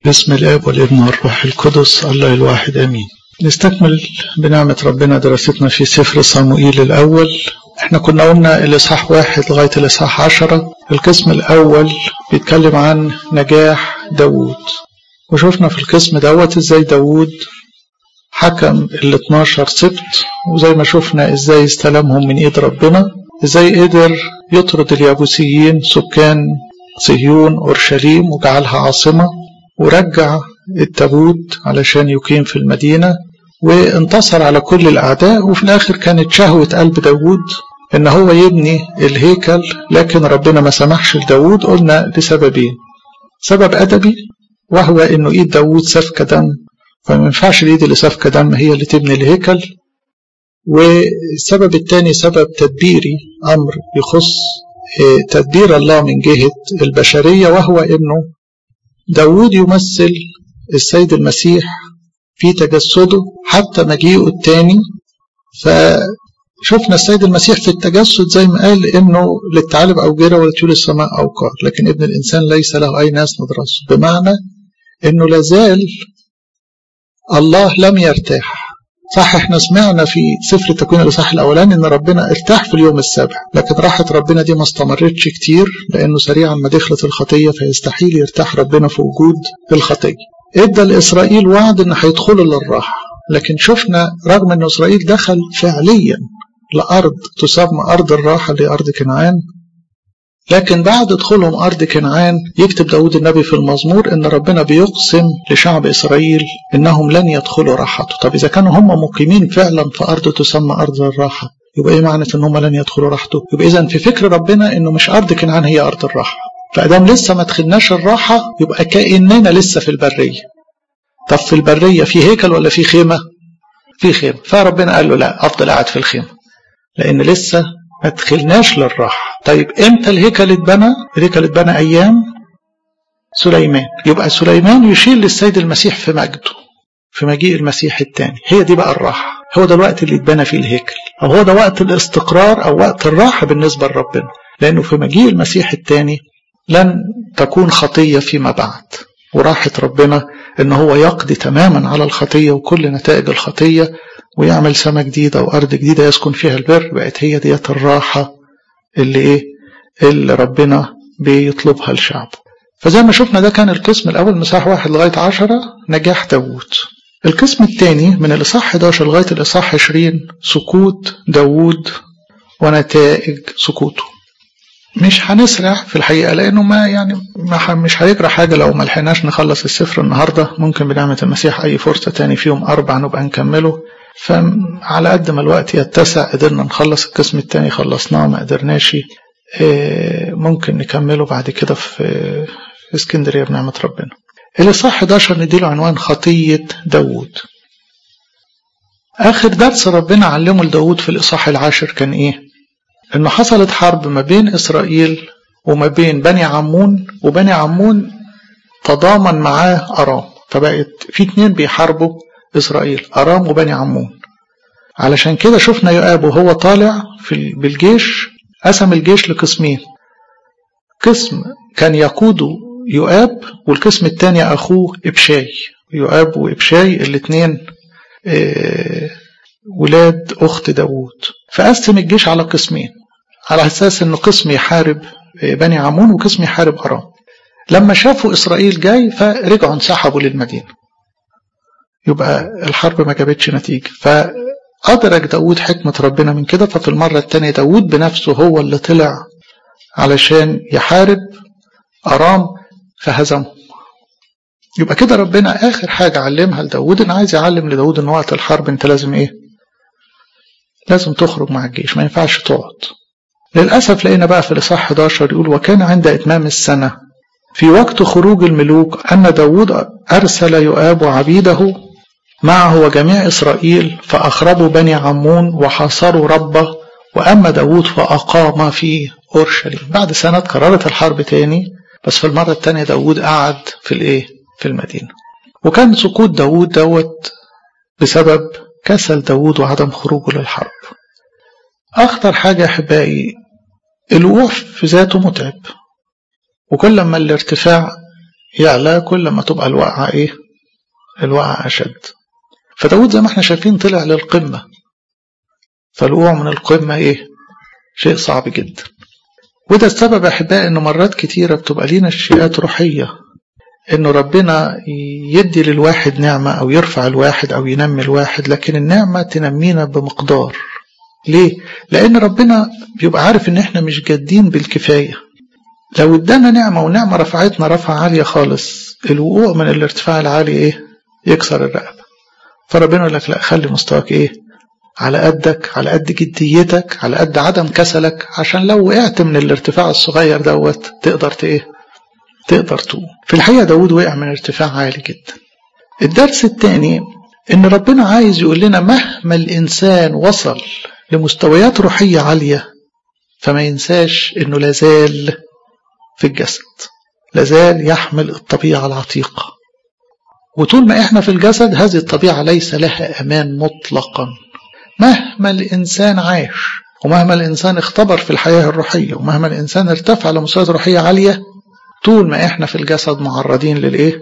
باسم الاب والابن والروح القدس الله الواحد امين نستكمل بنعمة ربنا دراستنا في سفر صموئيل الأول احنا كنا قلنا الإصحاح واحد لغاية الإصحاح عشرة القسم الأول بيتكلم عن نجاح داوود وشوفنا في القسم دوت ازاي داوود حكم ال 12 سبت وزي ما شفنا ازاي استلمهم من ايد ربنا ازاي قدر يطرد اليابوسيين سكان صهيون اورشليم وجعلها عاصمه ورجع التابوت علشان يقيم في المدينه وانتصر على كل الاعداء وفي الاخر كانت شهوه قلب داوود ان هو يبني الهيكل لكن ربنا ما سمحش لداوود قلنا لسببين سبب ادبي وهو انه ايد داوود سفك دم فما ينفعش الايد اللي سفك دم هي اللي تبني الهيكل والسبب الثاني سبب تدبيري امر يخص تدبير الله من جهه البشريه وهو انه داوود يمثل السيد المسيح في تجسده حتى مجيئه الثاني فشفنا السيد المسيح في التجسد زي ما قال انه للثعالب اوجره ولطيول السماء اوقار لكن ابن الانسان ليس له اي ناس ندرسه بمعنى انه لازال الله لم يرتاح صح احنا سمعنا في سفر التكوين الاصحاح الاولاني ان ربنا ارتاح في اليوم السابع لكن راحه ربنا دي ما استمرتش كتير لانه سريعا ما دخلت الخطيه فيستحيل يرتاح ربنا في وجود الخطيه ادى لاسرائيل وعد ان هيدخلوا للراحه لكن شفنا رغم ان اسرائيل دخل فعليا لارض تسمى ارض الراحه اللي ارض كنعان لكن بعد دخولهم أرض كنعان يكتب داود النبي في المزمور إن ربنا بيقسم لشعب إسرائيل إنهم لن يدخلوا راحته طب إذا كانوا هم مقيمين فعلا في أرض تسمى أرض الراحة يبقى إيه معنى إن هم لن يدخلوا راحته يبقى إذا في فكر ربنا إنه مش أرض كنعان هي أرض الراحة فأدام لسه ما دخلناش الراحة يبقى كأننا لسه في البرية طب في البرية في هيكل ولا في خيمة في خيمة فربنا قال له لا أفضل قاعد في الخيمة لأن لسه ما دخلناش للراحة طيب امتى الهيكل اتبنى الهيكل اتبنى ايام سليمان يبقى سليمان يشير للسيد المسيح في مجده في مجيء المسيح الثاني هي دي بقى الراحة هو ده الوقت اللي اتبنى فيه الهيكل او هو ده وقت الاستقرار او وقت الراحة بالنسبة لربنا لانه في مجيء المسيح الثاني لن تكون خطية فيما بعد وراحة ربنا ان هو يقضي تماما على الخطية وكل نتائج الخطية ويعمل سماء جديدة وأرض جديدة يسكن فيها البر بقت هي ديت الراحة اللي إيه اللي ربنا بيطلبها لشعبه فزي ما شفنا ده كان القسم الأول مساح واحد لغاية عشرة نجاح داوود القسم الثاني من الإصحاح 11 لغاية الإصحاح 20 سقوط داوود ونتائج سقوطه مش هنسرع في الحقيقة لأنه ما يعني ما مش هيجرى حاجة لو ما لحقناش نخلص السفر النهاردة ممكن بنعمة المسيح أي فرصة تاني فيهم أربع نبقى نكمله فعلى قد ما الوقت يتسع قدرنا نخلص القسم الثاني خلصناه ما قدرناش ممكن نكمله بعد كده في في اسكندريه بنعمه ربنا. الاصحاح 11 نديله عنوان خطيه داوود. اخر درس ربنا علمه لداوود في الاصحاح العاشر كان ايه؟ انه حصلت حرب ما بين اسرائيل وما بين بني عمون وبني عمون تضامن معاه ارام فبقت في اتنين بيحاربوا إسرائيل أرام وبني عمون علشان كده شفنا يؤاب وهو طالع في بالجيش قسم الجيش لقسمين قسم كان يقوده يؤاب والقسم الثاني أخوه إبشاي يؤاب وإبشاي الاثنين ولاد أخت داوود فقسم الجيش على قسمين على أساس أنه قسم يحارب بني عمون وقسم يحارب أرام لما شافوا إسرائيل جاي فرجعوا انسحبوا للمدينة يبقى الحرب ما جابتش نتيجة فأدرك داود حكمة ربنا من كده ففي المرة التانية داود بنفسه هو اللي طلع علشان يحارب أرام فهزمه يبقى كده ربنا آخر حاجة علمها لداود إن عايز يعلم لداود إن وقت الحرب أنت لازم إيه؟ لازم تخرج مع الجيش ما ينفعش تقعد للأسف لقينا بقى في الإصحاح 11 يقول وكان عند إتمام السنة في وقت خروج الملوك أن داود أرسل يؤاب وعبيده معه وجميع إسرائيل فأخربوا بني عمون وحاصروا ربه وأما داود فأقام في أورشليم بعد سنة قررت الحرب تاني بس في المرة التانية داود قعد في الإيه في المدينة وكان سقوط داود دوت بسبب كسل داود وعدم خروجه للحرب أخطر حاجة أحبائي الوقوع في ذاته متعب وكل ما الارتفاع يعلى كل ما تبقى الوقعة ايه الوقعة أشد فداود زي ما احنا شايفين طلع للقمة فالوقوع من القمة ايه شيء صعب جدا وده السبب يا احبائي انه مرات كتيرة بتبقى لينا اشتياقات روحية انه ربنا يدي للواحد نعمة او يرفع الواحد او ينمي الواحد لكن النعمة تنمينا بمقدار ليه؟ لان ربنا بيبقى عارف ان احنا مش جادين بالكفاية لو ادانا نعمة ونعمة رفعتنا رفعة عالية خالص الوقوع من الارتفاع العالي ايه؟ يكسر الرقبة فربنا يقول لك لا خلي مستواك ايه؟ على قدك على قد جديتك على قد عدم كسلك عشان لو وقعت من الارتفاع الصغير دوت تقدر ايه تقدر تقوم في الحقيقة داود وقع من ارتفاع عالي جدا الدرس الثاني ان ربنا عايز يقول لنا مهما الانسان وصل لمستويات روحية عالية فما ينساش انه لازال في الجسد لازال يحمل الطبيعة العتيقة وطول ما احنا في الجسد هذه الطبيعة ليس لها امان مطلقا مهما الإنسان عاش ومهما الإنسان اختبر في الحياة الروحية ومهما الإنسان ارتفع لمستويات روحية عالية طول ما إحنا في الجسد معرضين للإيه؟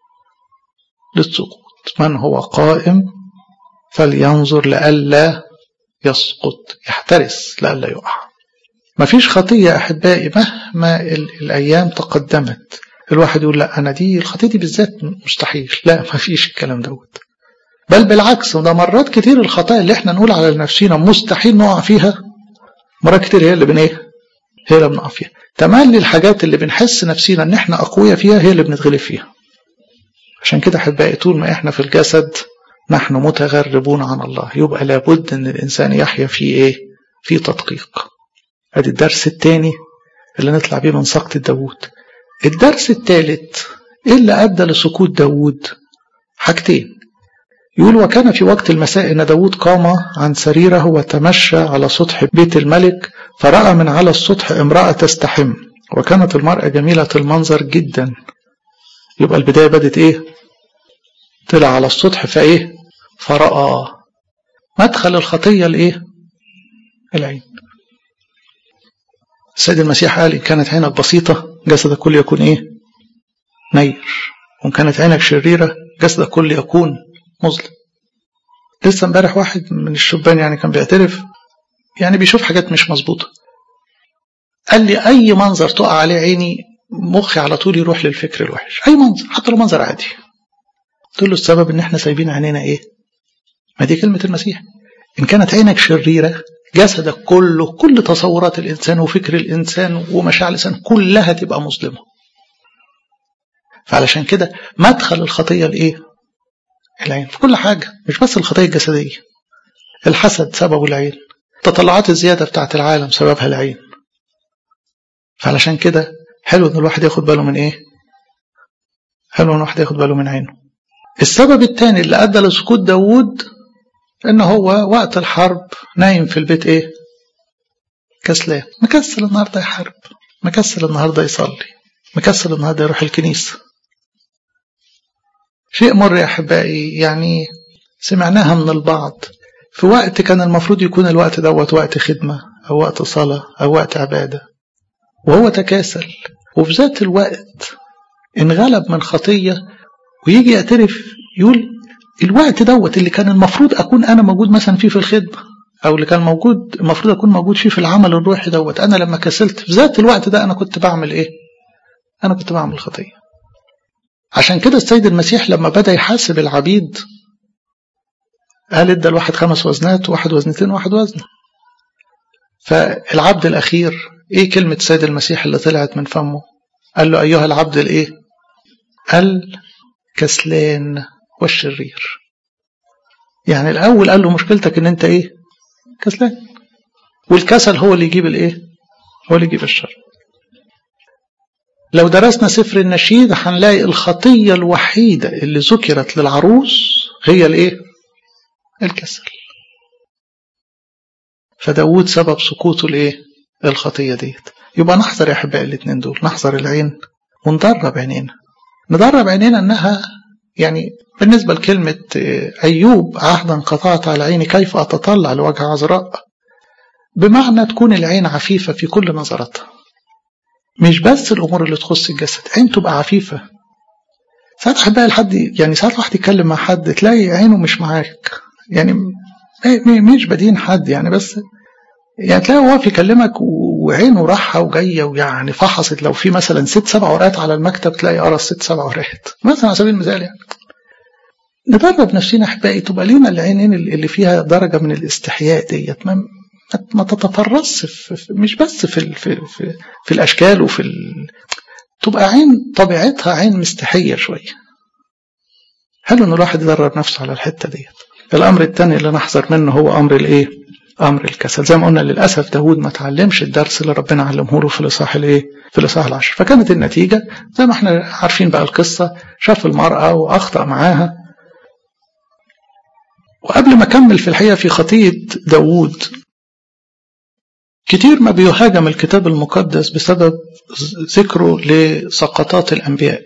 للسقوط من هو قائم فلينظر لئلا يسقط يحترس لئلا يقع مفيش خطية أحبائي مهما الأيام تقدمت الواحد يقول لا أنا دي الخطية دي بالذات مستحيل لا مفيش الكلام دوت بل بالعكس ده مرات كتير الخطايا اللي احنا نقول على نفسنا مستحيل نقع فيها مرات كتير هي اللي بن ايه هي اللي بنقع فيها تملي الحاجات اللي بنحس نفسينا ان احنا اقوياء فيها هي اللي بنتغلب فيها عشان كده احبائي طول ما احنا في الجسد نحن متغربون عن الله يبقى لابد ان الانسان يحيا في ايه في تدقيق ادي الدرس الثاني اللي نطلع بيه من سقط داوود الدرس الثالث ايه اللي ادى لسقوط داوود حاجتين يقول وكان في وقت المساء أن داود قام عن سريره وتمشى على سطح بيت الملك فرأى من على السطح امرأة تستحم وكانت المرأة جميلة المنظر جدا يبقى البداية بدت ايه طلع على السطح فايه فرأى مدخل الخطية الايه العين السيد المسيح قال إن كانت عينك بسيطة جسدك كله يكون ايه نير وإن كانت عينك شريرة جسدك كله يكون مظلم لسه امبارح واحد من الشبان يعني كان بيعترف يعني بيشوف حاجات مش مظبوطه قال لي اي منظر تقع عليه عيني مخي على طول يروح للفكر الوحش اي منظر حتى لو منظر عادي قلت له السبب ان احنا سايبين عينينا ايه ما دي كلمه المسيح ان كانت عينك شريره جسدك كله كل تصورات الانسان وفكر الانسان ومشاعر الانسان كلها تبقى مظلمه فعلشان كده مدخل الخطيه لايه العين في كل حاجة مش بس الخطية الجسدية الحسد سببه العين التطلعات الزيادة بتاعت العالم سببها العين فعلشان كده حلو ان الواحد ياخد باله من ايه حلو ان الواحد ياخد باله من عينه السبب الثاني اللي ادى لسقوط داوود ان هو وقت الحرب نايم في البيت ايه كسلان مكسل النهارده يحارب مكسل النهارده يصلي مكسل النهارده يروح الكنيسه شيء مر يا أحبائي يعني سمعناها من البعض في وقت كان المفروض يكون الوقت دوت وقت خدمة أو وقت صلاة أو وقت عبادة وهو تكاسل وفي ذات الوقت انغلب من خطية ويجي يعترف يقول الوقت دوت اللي كان المفروض أكون أنا موجود مثلا فيه في الخدمة أو اللي كان موجود المفروض أكون موجود فيه في العمل الروحي دوت أنا لما كسلت في ذات الوقت ده أنا كنت بعمل إيه؟ أنا كنت بعمل خطية عشان كده السيد المسيح لما بدأ يحاسب العبيد قال ادى الواحد خمس وزنات واحد وزنتين واحد وزن فالعبد الأخير ايه كلمة السيد المسيح اللي طلعت من فمه قال له أيها العبد الايه الكسلان والشرير يعني الأول قال له مشكلتك ان انت ايه كسلان والكسل هو اللي يجيب الايه هو اللي يجيب الشر لو درسنا سفر النشيد هنلاقي الخطية الوحيدة اللي ذكرت للعروس هي الايه الكسل فداود سبب سقوطه الايه الخطية ديت يبقى نحذر يا احبائي الاثنين دول نحذر العين وندرب عينينا ندرب عينينا انها يعني بالنسبة لكلمة أيوب عهدا قطعت على عيني كيف أتطلع لوجه عذراء بمعنى تكون العين عفيفة في كل نظرتها مش بس الأمور اللي تخص الجسد عين تبقى عفيفة ساعات احبائي لحد يعني ساعات الواحد يتكلم مع حد تلاقي عينه مش معاك يعني مش بدين حد يعني بس يعني تلاقي هو واقف يكلمك وعينه راحة وجاية ويعني فحصت لو في مثلا ست سبع ورقات على المكتب تلاقي قرا ست سبع ورقات مثلا على سبيل المثال يعني ندرب نفسنا احبائي تبقى لينا العينين اللي فيها درجة من الاستحياء ديت ما, ما تتفرس في مش بس في, في, في, في الأشكال وفي ال... تبقى عين طبيعتها عين مستحية شوية حلو ان الواحد يدرب نفسه على الحتة ديت الأمر الثاني اللي نحذر منه هو أمر الإيه؟ أمر الكسل زي ما قلنا للأسف داود ما تعلمش الدرس اللي ربنا علمه له في الإصحاح الإيه؟ في الإصحاح العشر فكانت النتيجة زي ما احنا عارفين بقى القصة شاف المرأة وأخطأ معاها وقبل ما أكمل في الحقيقة في خطية داود كتير ما بيهاجم الكتاب المقدس بسبب ذكره لسقطات الأنبياء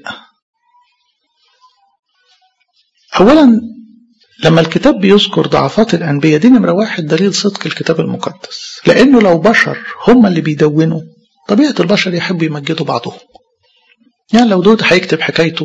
أولا لما الكتاب بيذكر ضعفات الأنبياء دي نمرة واحد دليل صدق الكتاب المقدس لأنه لو بشر هم اللي بيدونوا طبيعة البشر يحبوا يمجدوا بعضهم يعني لو دود هيكتب حكايته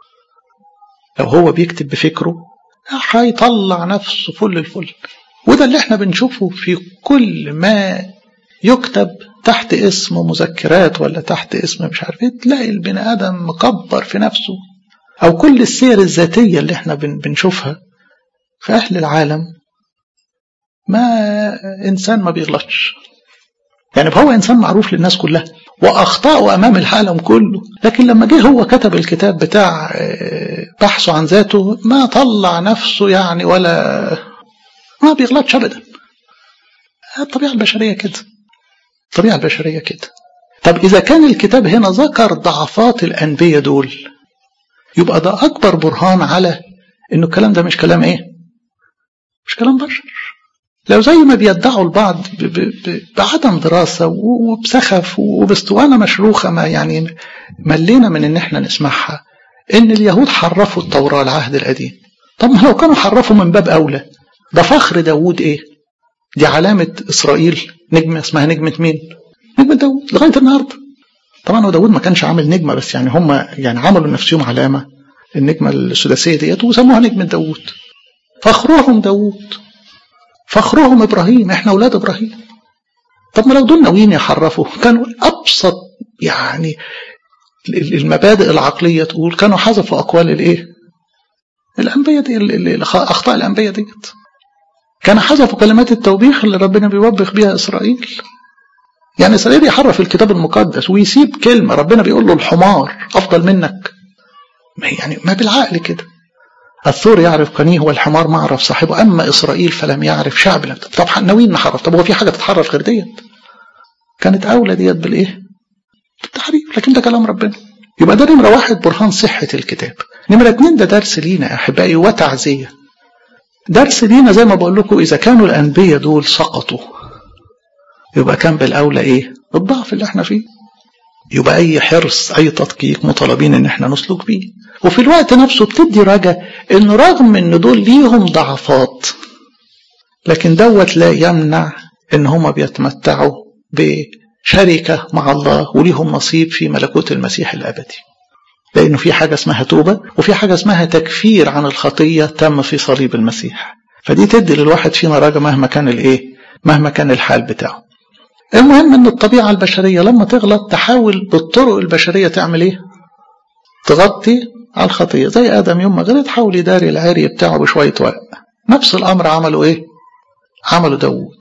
لو هو بيكتب بفكره هيطلع نفسه فل الفل وده اللي احنا بنشوفه في كل ما يكتب تحت اسم مذكرات ولا تحت اسم مش عارف ايه تلاقي البني ادم مكبر في نفسه او كل السير الذاتيه اللي احنا بنشوفها في اهل العالم ما انسان ما بيغلطش يعني هو انسان معروف للناس كلها واخطاؤه امام العالم كله لكن لما جه هو كتب الكتاب بتاع بحثه عن ذاته ما طلع نفسه يعني ولا ما بيغلطش ابدا الطبيعه البشريه كده الطبيعه البشريه كده طب اذا كان الكتاب هنا ذكر ضعفات الانبياء دول يبقى ده اكبر برهان على انه الكلام ده مش كلام ايه مش كلام بشر لو زي ما بيدعوا البعض ب ب ب بعدم دراسة وبسخف وباسطوانة مشروخة ما يعني ملينا من ان احنا نسمعها ان اليهود حرفوا التوراة العهد القديم طب ما لو كانوا حرفوا من باب اولى ده فخر داوود ايه دي علامة اسرائيل نجمة اسمها نجمة مين نجمة داوود لغاية النهاردة طبعا هو داوود ما كانش عامل نجمة بس يعني هم يعني عملوا لنفسهم علامة النجمة السداسية ديت وسموها نجمة داوود فخرهم داوود فخرهم ابراهيم احنا اولاد ابراهيم طب ما لو دول ناويين يحرفوا كانوا ابسط يعني المبادئ العقليه تقول كانوا حذفوا اقوال الايه الانبياء دي اخطاء الانبياء ديت كانوا حذفوا كلمات التوبيخ اللي ربنا بيوبخ بيها اسرائيل يعني اسرائيل يحرف الكتاب المقدس ويسيب كلمه ربنا بيقول له الحمار افضل منك يعني ما بالعقل كده الثور يعرف قنيه والحمار ما عرف صاحبه أما إسرائيل فلم يعرف شعب لم طب ناويين نحرف طب هو في حاجة تتحرف غير ديت كانت أولى ديت بالإيه بالتحريف لكن ده كلام ربنا يبقى ده نمرة واحد برهان صحة الكتاب نمرة اتنين ده درس لينا يا أحبائي وتعزية درس لينا زي ما بقول لكم إذا كانوا الأنبياء دول سقطوا يبقى كان بالأولى إيه الضعف اللي احنا فيه يبقى أي حرص أي تدقيق مطالبين إن احنا نسلك بيه وفي الوقت نفسه بتدي رجا إن رغم إن دول ليهم ضعفات لكن دوت لا يمنع إن هما بيتمتعوا بشركة مع الله وليهم نصيب في ملكوت المسيح الأبدي لأنه في حاجة اسمها توبة وفي حاجة اسمها تكفير عن الخطية تم في صليب المسيح فدي تدي للواحد فينا رجا مهما كان الإيه مهما كان الحال بتاعه المهم ان الطبيعة البشرية لما تغلط تحاول بالطرق البشرية تعمل ايه تغطي على الخطية زي آدم يوم ما غلط حاول يداري العري بتاعه بشوية ورق نفس الأمر عملوا ايه عملوا داوود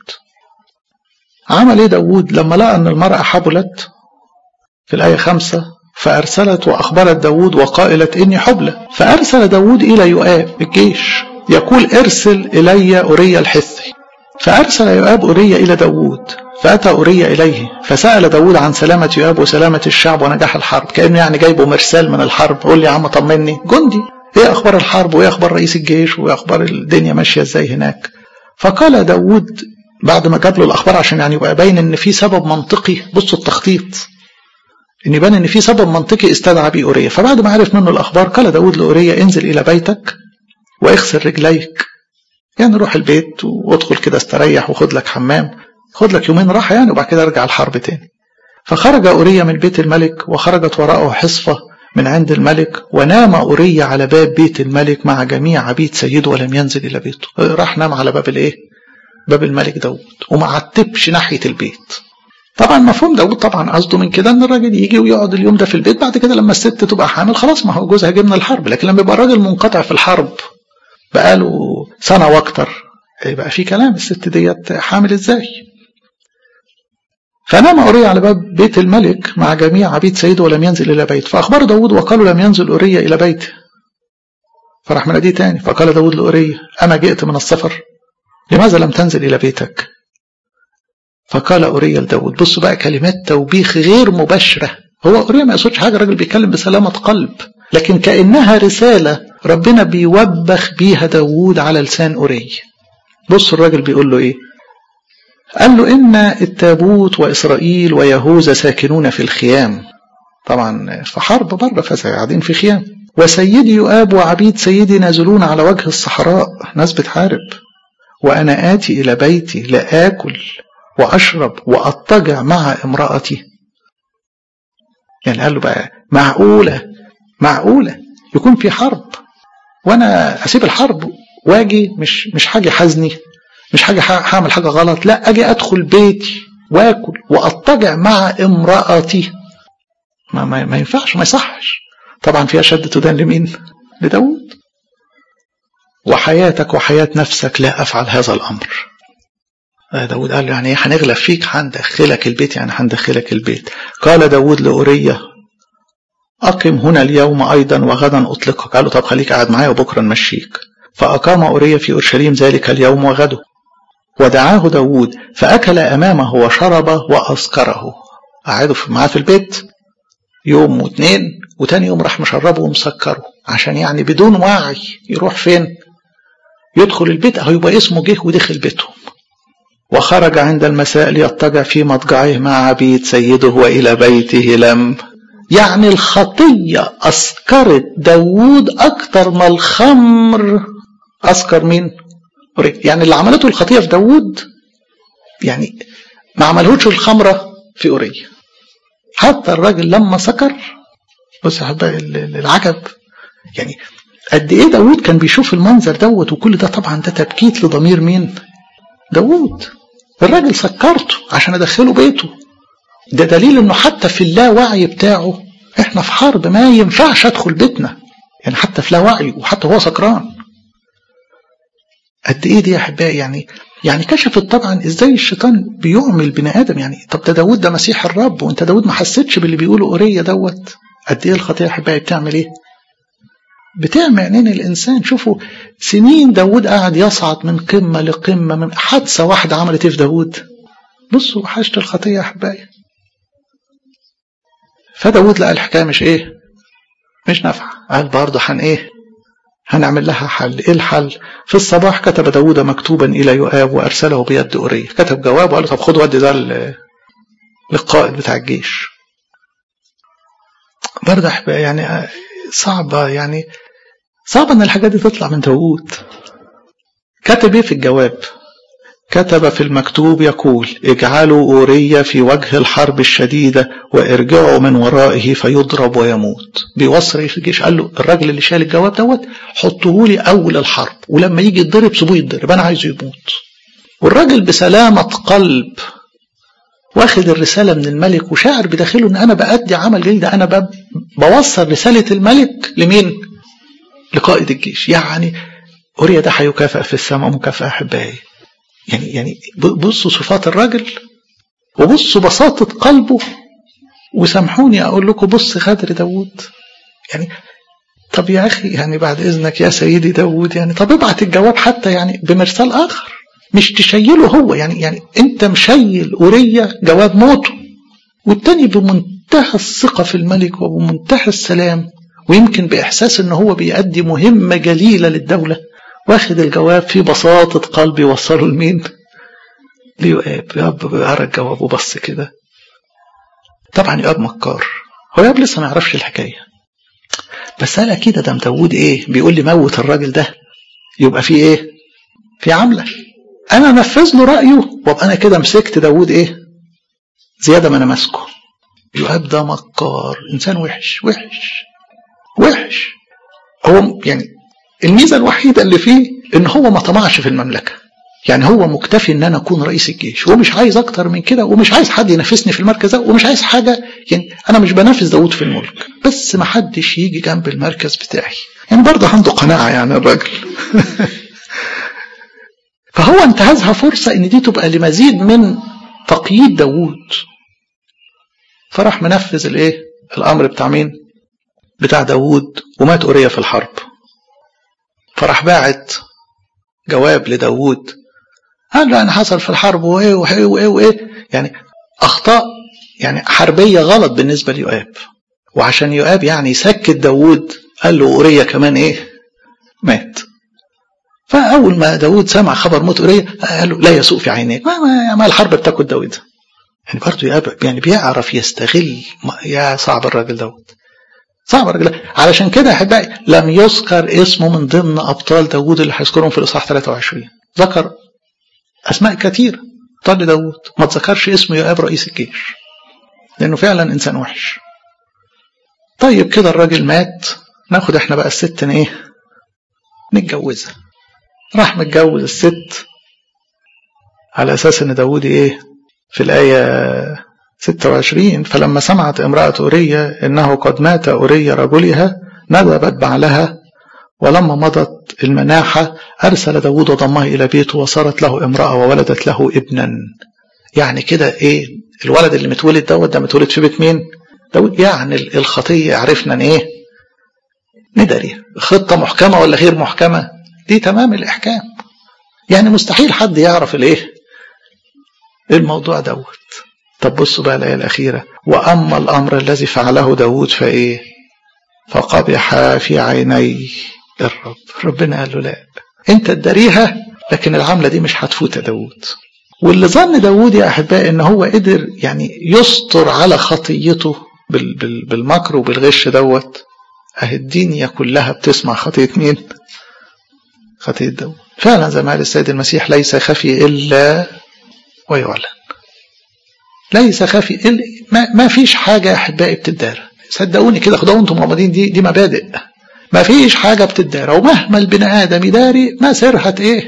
عمل ايه داوود لما لقى ان المرأة حبلت في الآية خمسة فأرسلت وأخبرت داوود وقائلت إني حبلى فأرسل داوود إلى يؤاب الجيش يقول ارسل إلي أوريا الحثي فأرسل يؤاب أوريا إلى داوود فأتى أوريا إليه فسأل داود عن سلامة يؤاب وسلامة الشعب ونجاح الحرب كأنه يعني جايبه مرسال من الحرب قول لي يا عم طمني جندي إيه أخبار الحرب وإيه أخبار رئيس الجيش وإيه أخبار الدنيا ماشية إزاي هناك فقال داود بعد ما جاب له الأخبار عشان يعني يبقى باين إن في سبب منطقي بصوا التخطيط إن يبان إن في سبب منطقي استدعى بيه أوريا فبعد ما عرف منه الأخبار قال داود لأوريا انزل إلى بيتك واغسل رجليك يعني روح البيت وادخل كده استريح وخد لك حمام خد لك يومين راحة يعني وبعد كده ارجع الحرب تاني فخرج أوريا من بيت الملك وخرجت وراءه حصفة من عند الملك ونام أوريا على باب بيت الملك مع جميع عبيد سيده ولم ينزل إلى بيته راح نام على باب الإيه باب الملك داود وما عتبش ناحية البيت طبعا مفهوم داود طبعا قصده من كده ان الراجل يجي ويقعد اليوم ده في البيت بعد كده لما الست تبقى حامل خلاص ما هو جوزها جه من الحرب لكن لما يبقى الراجل منقطع في الحرب بقاله سنة واكتر يبقى في كلام الست ديت حامل ازاي فنام أوريا على باب بيت الملك مع جميع عبيد سيده ولم ينزل إلى بيته فأخبر داود وقالوا لم ينزل أوريا إلى بيته فراح مناديه تاني فقال داود لأوريا أما جئت من السفر لماذا لم تنزل إلى بيتك فقال أوريا لداود بصوا بقى كلمات توبيخ غير مباشرة هو أوريا ما يقصدش حاجة الراجل بيتكلم بسلامة قلب لكن كأنها رسالة ربنا بيوبخ بيها داود على لسان أوريا بص الراجل بيقول له إيه قال له إن التابوت وإسرائيل ويهوذا ساكنون في الخيام طبعا في حرب بره فقاعدين في خيام وسيدي يؤاب وعبيد سيدي نازلون على وجه الصحراء ناس بتحارب وأنا آتي إلى بيتي لآكل وأشرب وأضطجع مع امرأتي يعني قال له بقى معقولة معقولة يكون في حرب وأنا أسيب الحرب واجي مش مش حاجة حزني مش حاجة هعمل حاجة غلط لا أجي أدخل بيتي وآكل وأضطجع مع امرأتي ما, ما, ما ينفعش ما يصحش طبعا فيها شد تدان لمين لداود وحياتك وحياة نفسك لا أفعل هذا الأمر داود قال له يعني ايه هنغلب فيك هندخلك البيت يعني هندخلك البيت قال داود لأورية أقم هنا اليوم أيضا وغدا أطلقك قال له طب خليك قاعد معايا وبكرة نمشيك فأقام أورية في أورشليم ذلك اليوم وغده ودعاه داود فأكل أمامه وشرب وأسكره قعدوا معاه في البيت يوم واثنين وتاني يوم راح مشربه ومسكره عشان يعني بدون وعي يروح فين يدخل البيت أو يبقى اسمه جه ودخل بيتهم وخرج عند المساء ليضطجع في مضجعه مع عبيد سيده وإلى بيته لم يعني الخطية أسكرت داوود أكتر ما الخمر أسكر مين يعني اللي عملته الخطية في داوود يعني ما عملهوش الخمرة في أورية حتى الراجل لما سكر بص يا حبايبي العجب يعني قد ايه داوود كان بيشوف المنظر دوت وكل ده طبعا ده تبكيت لضمير مين داوود الراجل سكرته عشان ادخله بيته ده دليل انه حتى في اللاوعي بتاعه احنا في حرب ما ينفعش ادخل بيتنا يعني حتى في لاوعي وحتى هو سكران قد ايه دي يا احبائي يعني يعني كشفت طبعا ازاي الشيطان بيعمل بني ادم يعني طب ده داود ده مسيح الرب وانت داود ما حسيتش باللي بيقوله اوريه دوت قد ايه الخطيه يا احبائي بتعمل ايه بتعمي عينين الانسان شوفوا سنين داود قاعد يصعد من قمه لقمه من حادثه واحده عملت ايه في داود بصوا حاجه الخطيه يا احبائي فداود لقى الحكايه مش ايه مش نافعه قال برضه هن ايه هنعمل لها حل ايه الحل في الصباح كتب داود مكتوبا الى يؤاب وارسله بيد اوريه كتب جواب وقال له طب خد ودي ده للقائد بتاع الجيش برضه يعني صعبة يعني صعب ان الحاجات دي تطلع من داوود كتب ايه في الجواب كتب في المكتوب يقول اجعلوا أورية في وجه الحرب الشديدة وارجعوا من ورائه فيضرب ويموت بيوصي في الجيش قال له الراجل اللي شال الجواب دوت حطوه لي أول الحرب ولما يجي يتضرب سيبوه يتضرب أنا عايزه يموت والراجل بسلامة قلب واخد الرسالة من الملك وشاعر بداخله ان انا بأدي عمل جديد ده انا بوصل رسالة الملك لمين لقائد الجيش يعني أوريا ده هيكافئ في السماء مكافأة أحبائي يعني يعني بصوا صفات الراجل وبصوا بساطة قلبه وسامحوني أقول لكم بص غدر داوود يعني طب يا أخي يعني بعد إذنك يا سيدي داوود يعني طب ابعت الجواب حتى يعني بمرسال آخر مش تشيله هو يعني يعني أنت مشيل أوريا جواب موته والتاني بمنتهى الثقة في الملك وبمنتهى السلام ويمكن بإحساس إن هو بيأدي مهمة جليلة للدولة واخد الجواب في بساطة قلب يوصله لمين؟ ليؤاب يؤاب قرا الجواب وبص كده طبعا يؤاب مكار هو يؤاب لسه ما يعرفش الحكاية بس قال أكيد ده داوود إيه بيقول لي موت الراجل ده يبقى في إيه؟ في عملة أنا نفذ له رأيه وابقى أنا كده مسكت داوود إيه؟ زيادة ما أنا ماسكه يؤاب ده مكار إنسان وحش وحش وحش هو يعني الميزة الوحيدة اللي فيه ان هو ما طمعش في المملكة يعني هو مكتفي ان انا اكون رئيس الجيش ومش عايز اكتر من كده ومش عايز حد ينافسني في المركز ده ومش عايز حاجة يعني انا مش بنافس داود في الملك بس ما حدش يجي جنب المركز بتاعي يعني برضه عنده قناعة يعني الراجل فهو انتهزها فرصة ان دي تبقى لمزيد من تقييد داود فراح منفذ الايه الامر بتاع مين بتاع داود ومات اوريا في الحرب فراح باعت جواب لداود قال له انا حصل في الحرب وايه وايه وايه وايه يعني اخطاء يعني حربيه غلط بالنسبه ليؤاب وعشان يؤاب يعني يسكت داود قال له اوريا كمان ايه مات فاول ما داود سمع خبر موت اوريا قال له لا يسوء في عينيك ما, ما, ما الحرب بتاكل داود يعني برضه يؤاب يعني بيعرف يستغل يا صعب الراجل داود صعب الراجل علشان كده يا احبائي لم يذكر اسمه من ضمن ابطال داوود اللي هيذكرهم في الاصحاح 23 ذكر اسماء كثيره ابطال داوود ما تذكرش اسمه يؤاب رئيس الجيش لانه فعلا انسان وحش طيب كده الراجل مات ناخد احنا بقى الست ايه نتجوزها راح متجوز الست على اساس ان داوود ايه في الايه 26 فلما سمعت امرأة أورية إنه قد مات أورية رجلها ندبت بعلها ولما مضت المناحة أرسل داود وضمها إلى بيته وصارت له امرأة وولدت له ابنا يعني كده إيه الولد اللي متولد دوت ده متولد في بيت مين داود يعني الخطية عرفنا إيه ندري خطة محكمة ولا غير محكمة دي تمام الإحكام يعني مستحيل حد يعرف الإيه الموضوع دوت طب بصوا بقى الآية الأخيرة وأما الأمر الذي فعله داود فإيه فقبح في عيني الرب ربنا قال له لا أنت تداريها لكن العملة دي مش هتفوت يا داود واللي ظن داود يا أحبائي إن هو قدر يعني يستر على خطيته بال بال بالمكر وبالغش دوت أهي الدنيا كلها بتسمع خطية مين؟ خطية داود فعلا زي ما قال السيد المسيح ليس خفي إلا ويعلن ليس خفي إلا ما, ما فيش حاجة يا أحبائي بتدار صدقوني كده خدوا انتم مغمضين دي دي مبادئ ما فيش حاجة بتدار ومهما البني آدم يداري ما سرها ايه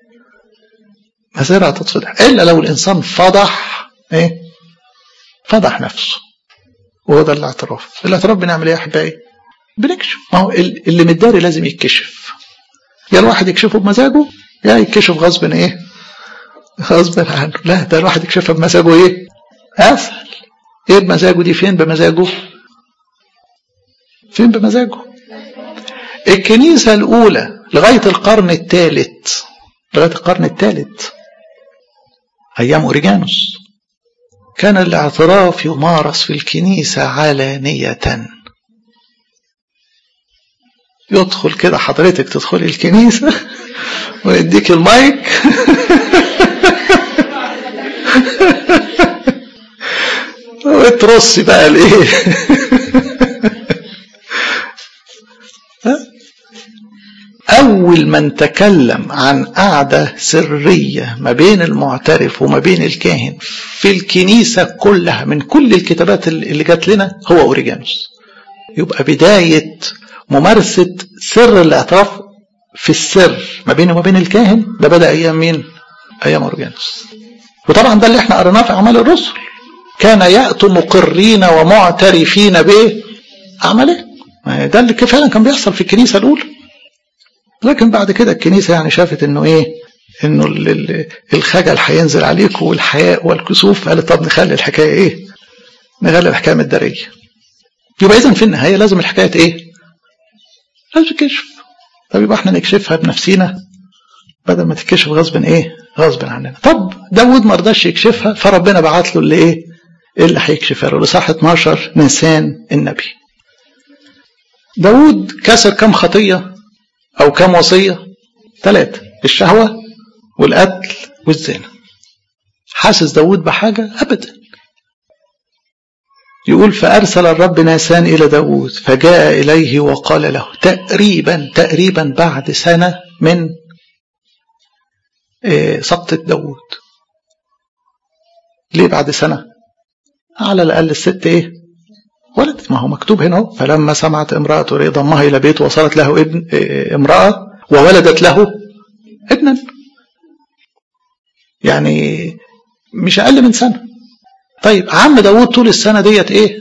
ما سرها تتفضح إلا لو الإنسان فضح ايه فضح نفسه وهو ده الاعتراف الاعتراف بنعمل ايه يا أحبائي بنكشف ما هو اللي متداري لازم يتكشف يا الواحد يكشفه بمزاجه يا يتكشف غصب ايه غصب عنه لا ده الواحد يكشفها بمزاجه ايه اسهل ايه بمزاجه دي فين بمزاجه فين بمزاجه الكنيسة الأولى لغاية القرن الثالث لغاية القرن الثالث أيام أوريجانوس كان الاعتراف يمارس في الكنيسة علانية يدخل كده حضرتك تدخلي الكنيسة ويديك المايك وترصي بقى الايه أول من تكلم عن قعدة سرية ما بين المعترف وما بين الكاهن في الكنيسة كلها من كل الكتابات اللي جات لنا هو أوريجانوس يبقى بداية ممارسة سر الاعتراف في السر ما بينه وما بين الكاهن ده بدأ أيام مين؟ أيام أوريجانوس وطبعا ده اللي احنا قريناه في أعمال الرسل كان يأتوا مقرين ومعترفين بأعماله ده اللي فعلا كان بيحصل في الكنيسة الأولى لكن بعد كده الكنيسة يعني شافت انه ايه انه الخجل هينزل عليكم والحياء والكسوف قالت طب نخلي الحكاية ايه نخلي الحكاية متدارية يبقى اذا في النهاية لازم الحكاية ايه لازم تكشف طب يبقى احنا نكشفها بنفسينا بدل ما تتكشف غصب ايه غصب عننا طب داود ما رضاش يكشفها فربنا بعت له اللي ايه اللي هيكشفها له لصح 12 نسان النبي داود كسر كم خطيه أو كم وصية ثلاثة الشهوة والقتل والزنا حاسس داود بحاجة أبدا يقول فأرسل الرب ناسان إلى داود فجاء إليه وقال له تقريبا تقريبا بعد سنة من سقطة داود ليه بعد سنة على الأقل الست إيه ولد ما هو مكتوب هنا فلما سمعت امرأة أوريا ضمها إلى بيت وصلت له ابن امرأة وولدت له ابنا يعني مش أقل من سنة طيب عم داوود طول السنة ديت إيه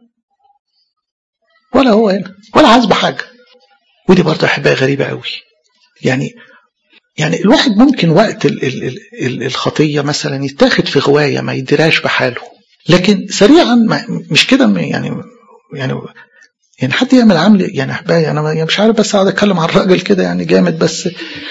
ولا هو هنا ولا عايز بحاجة ودي برضه أحبها غريبة قوي يعني يعني الواحد ممكن وقت ال ال ال الخطية مثلا يتاخد في غواية ما يدراش بحاله لكن سريعا ما مش كده يعني يعني يعني حد يعمل عمل يعني احبائي انا مش عارف بس اقعد اتكلم عن الراجل كده يعني جامد بس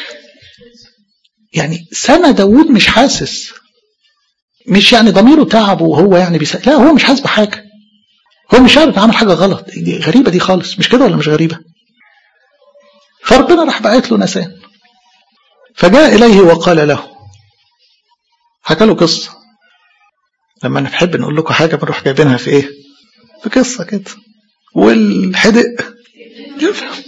يعني سنة داوود مش حاسس مش يعني ضميره تعب وهو يعني بيس... لا هو مش حاسس بحاجة هو مش عارف عمل حاجة غلط دي غريبة دي خالص مش كده ولا مش غريبة فربنا راح بعت له نسان فجاء إليه وقال له حكى له قصة لما نحب نقول لكم حاجة بنروح جايبينها في إيه في قصة كده والحدق يفهم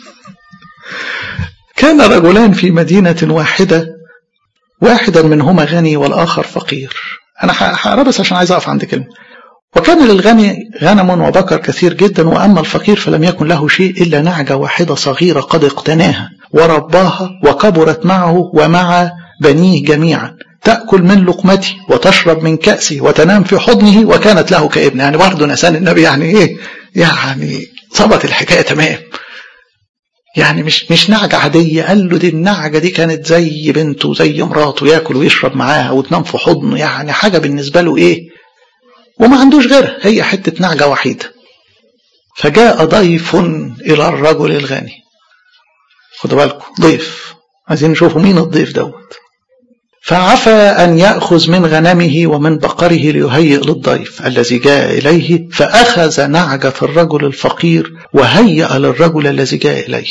كان رجلان في مدينة واحدة واحدا منهما غني والآخر فقير أنا هقرا بس عشان عايز أقف عند كلمة وكان للغني غنم وبكر كثير جدا وأما الفقير فلم يكن له شيء إلا نعجة واحدة صغيرة قد اقتناها ورباها وكبرت معه ومع بنيه جميعا تأكل من لقمتي وتشرب من كأسي وتنام في حضنه وكانت له كابن يعني برضه نسان النبي يعني إيه يعني ظبط الحكاية تمام يعني مش مش نعجة عادية قال له دي النعجة دي كانت زي بنته زي مراته ياكل ويشرب معاها وتنام في حضنه يعني حاجة بالنسبة له إيه وما عندوش غيرها هي حتة نعجة وحيدة فجاء ضيف إلى الرجل الغني خدوا بالكم ضيف عايزين نشوفوا مين الضيف دوت فعفى أن يأخذ من غنمه ومن بقره ليهيئ للضيف الذي جاء إليه فأخذ نعجة الرجل الفقير وهيأ للرجل الذي جاء إليه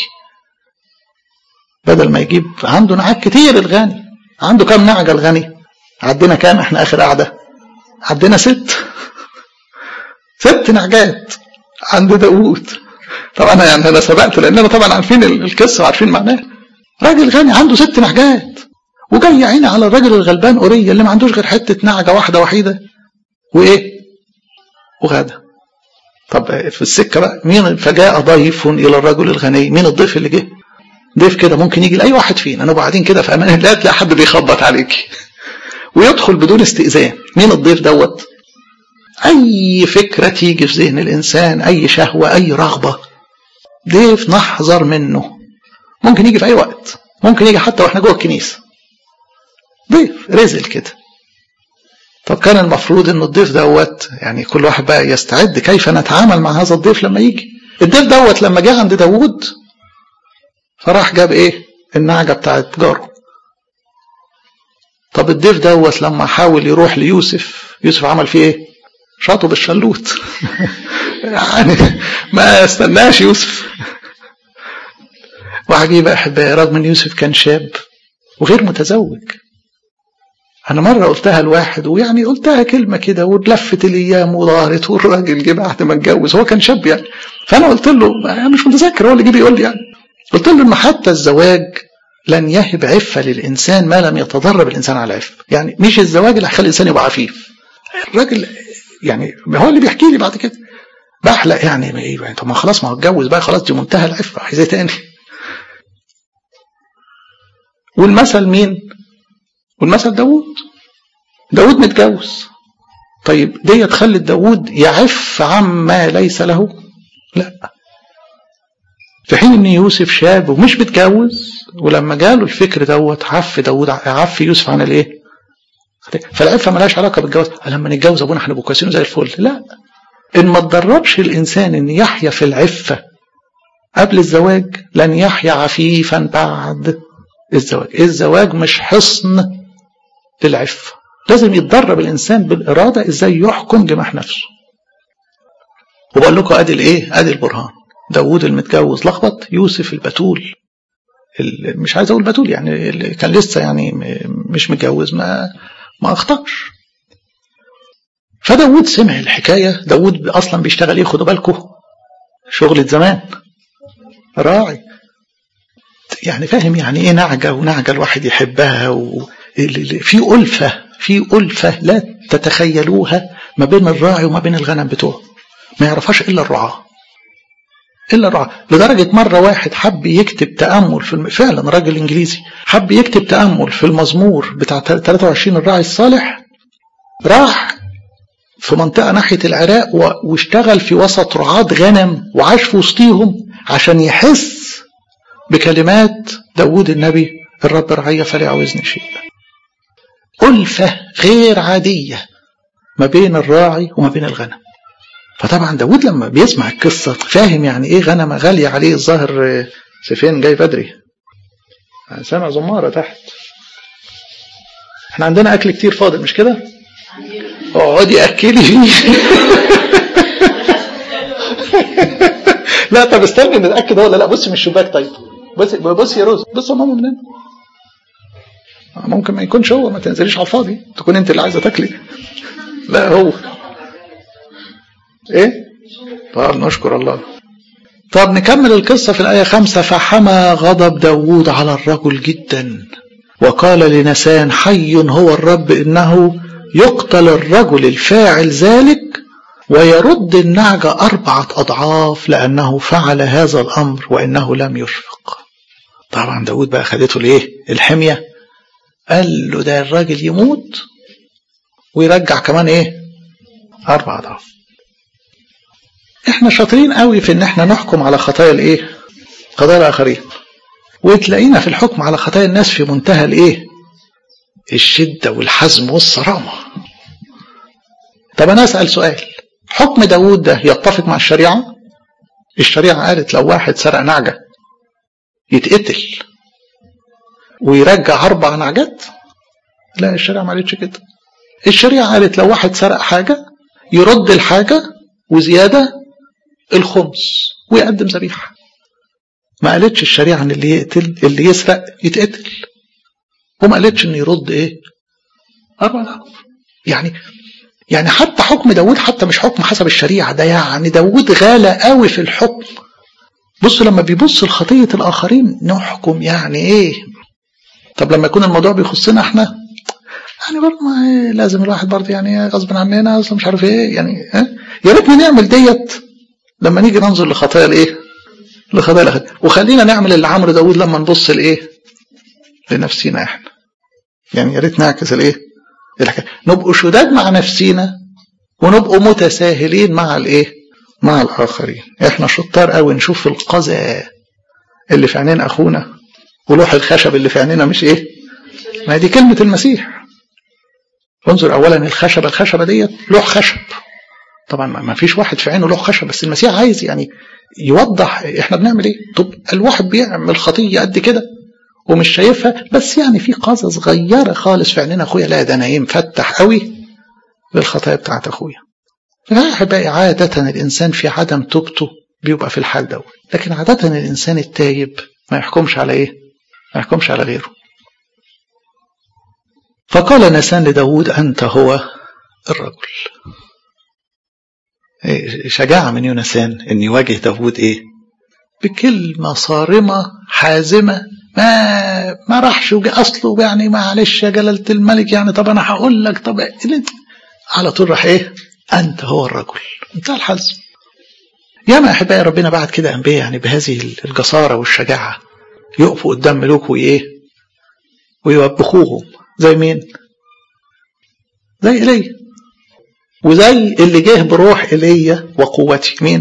بدل ما يجيب عنده نعاج كتير الغني عنده كم نعجة الغني عدينا كام احنا آخر قعدة عدينا ست ست نعجات عند داوود طبعا يعني انا سبقت لاننا طبعا عارفين القصه وعارفين معناها راجل غني عنده ست نعجات وجاي عيني على الراجل الغلبان أوريا اللي ما عندوش غير حتة نعجة واحدة وحيدة وإيه؟ وغدا. طب في السكة بقى مين فجاء ضيف إلى الرجل الغني، مين الضيف اللي جه؟ ضيف كده ممكن يجي لأي واحد فينا، أنا قاعدين كده في أمان الله تلاقي حد بيخبط عليك. ويدخل بدون استئذان، مين الضيف دوت؟ أي فكرة تيجي في ذهن الإنسان، أي شهوة، أي رغبة. ضيف نحذر منه. ممكن يجي في أي وقت، ممكن يجي حتى وإحنا جوه الكنيسة. ضيف رزل كده طب كان المفروض ان الضيف دوت يعني كل واحد بقى يستعد كيف نتعامل مع هذا الضيف لما يجي الضيف دوت لما جه عند داوود فراح جاب ايه النعجة بتاعت جاره طب الضيف دوت لما حاول يروح ليوسف يوسف عمل فيه ايه شاطه بالشلوت يعني ما استناش يوسف وعجيب احبائي رغم ان يوسف كان شاب وغير متزوج أنا مرة قلتها لواحد ويعني قلتها كلمة كده ولفت الأيام ودارت والراجل جه بعد ما اتجوز هو كان شاب يعني فأنا قلت له أنا مش متذكر هو اللي جه بيقول لي يعني قلت له إن حتى الزواج لن يهب عفة للإنسان ما لم يتدرب الإنسان على العفة يعني مش الزواج اللي هيخلي الإنسان يبقى عفيف الراجل يعني هو اللي بيحكي لي بعد كده بحلق يعني ايه طب ما خلاص ما هو اتجوز بقى خلاص دي منتهى العفة عايز ايه تاني والمثل مين والمثل داوود داوود متجوز طيب دي تخلي داوود يعف عما ليس له لا في حين ان يوسف شاب ومش متجوز ولما جاله الفكر دوت عف داوود عف يوسف عن الايه فالعفه ملهاش علاقه بالجواز لما نتجوز ابونا احنا بكويسين زي الفل لا ان ما تدربش الانسان ان يحيا في العفه قبل الزواج لن يحيا عفيفا بعد الزواج الزواج مش حصن للعفة لازم يتدرب الإنسان بالإرادة إزاي يحكم جماح نفسه وبقول لكم أدي الإيه أدي البرهان داوود المتجوز لخبط يوسف البتول مش عايز أقول بتول يعني اللي كان لسه يعني مش متجوز ما ما أخطأش فداوود سمع الحكاية داوود أصلا بيشتغل إيه خدوا بالكم شغلة زمان راعي يعني فاهم يعني ايه نعجة ونعجة الواحد يحبها و... في ألفة في ألفة لا تتخيلوها ما بين الراعي وما بين الغنم بتوعه ما يعرفهاش إلا الرعاة إلا الرعاة لدرجة مرة واحد حب يكتب تأمل في الم... فعلا راجل إنجليزي حب يكتب تأمل في المزمور بتاع 23 الراعي الصالح راح في منطقة ناحية العراق و... واشتغل في وسط رعاة غنم وعاش في وسطيهم عشان يحس بكلمات داود النبي الرب رعية فلا يعوزني شيء ألفة غير عادية ما بين الراعي وما بين الغنم فطبعا داود لما بيسمع القصة فاهم يعني ايه غنمة غالية عليه الظاهر سيفين جاي بدري سامع زمارة تحت احنا عندنا اكل كتير فاضل مش كده اقعدي اكلي فيه لا طب استني نتاكد ولا لا بصي من الشباك طيب بصي بصي يا روز بص يا ماما من هنا ممكن ما يكونش هو ما تنزليش على الفاضي تكون انت اللي عايزه تاكلي لا هو ايه طب نشكر الله طب نكمل القصة في الآية خمسة فحمى غضب داود على الرجل جدا وقال لنسان حي هو الرب إنه يقتل الرجل الفاعل ذلك ويرد النعجة أربعة أضعاف لأنه فعل هذا الأمر وإنه لم يشفق طبعا داود بقى خدته ليه الحمية قال له ده الراجل يموت ويرجع كمان ايه أربع أضعاف احنا شاطرين قوي في ان احنا نحكم على خطايا الايه خطايا الاخرين وتلاقينا في الحكم على خطايا الناس في منتهى الايه الشده والحزم والصرامه طب انا اسال سؤال حكم داود ده يتفق مع الشريعه الشريعه قالت لو واحد سرق نعجه يتقتل ويرجع اربع نعجات لا الشريعه ما قالتش كده الشريعه قالت لو واحد سرق حاجه يرد الحاجه وزياده الخمس ويقدم ذبيحه ما قالتش الشريعه ان اللي يقتل اللي يسرق يتقتل وما قالتش ان يرد ايه اربع اضعاف يعني يعني حتى حكم داود حتى مش حكم حسب الشريعه ده يعني داود غالى قوي في الحكم بص لما بيبص لخطيه الاخرين نحكم يعني ايه طب لما يكون الموضوع بيخصنا احنا يعني برضه ما لازم الواحد برضه يعني غصب عننا اصلا مش عارف ايه يعني اه؟ يا ريتنا نعمل ديت لما نيجي ننظر لخطايا الايه؟ لخطايا الاخرين وخلينا نعمل اللي عمرو داود لما نبص لايه؟ لنفسينا احنا يعني يا ريت نعكس الايه؟ الحكايه نبقوا شداد مع نفسينا ونبقوا متساهلين مع الايه؟ مع الاخرين احنا شطار قوي نشوف القذى اللي في عينين اخونا ولوح الخشب اللي في عينينا مش ايه؟ ما دي كلمه المسيح انظر اولا الخشبه الخشبه ديت لوح خشب طبعا ما فيش واحد في عينه لوح خشب بس المسيح عايز يعني يوضح احنا بنعمل ايه طب الواحد بيعمل خطيه قد كده ومش شايفها بس يعني في قازه صغيره خالص في عينين اخويا لا ده انا ايه مفتح قوي للخطايا بتاعت اخويا فيا احبائي عاده الانسان في عدم توبته بيبقى في الحال دوت لكن عاده الانسان التايب ما يحكمش على ايه ما يحكمش على غيره فقال نسان لداود أنت هو الرجل شجاعة من يونسان أن يواجه داود إيه بكلمة صارمة حازمة ما ما راحش وجه أصله يعني معلش يا جلالة الملك يعني طب أنا هقول لك طب على طول راح إيه أنت هو الرجل انتهى الحزم يا ما أحبائي ربنا بعد كده أنبياء يعني بهذه الجسارة والشجاعة يقفوا قدام ملوك وإيه ويوبخوهم زي مين زي ايليا وزي اللي جه بروح ايليا وقوتي مين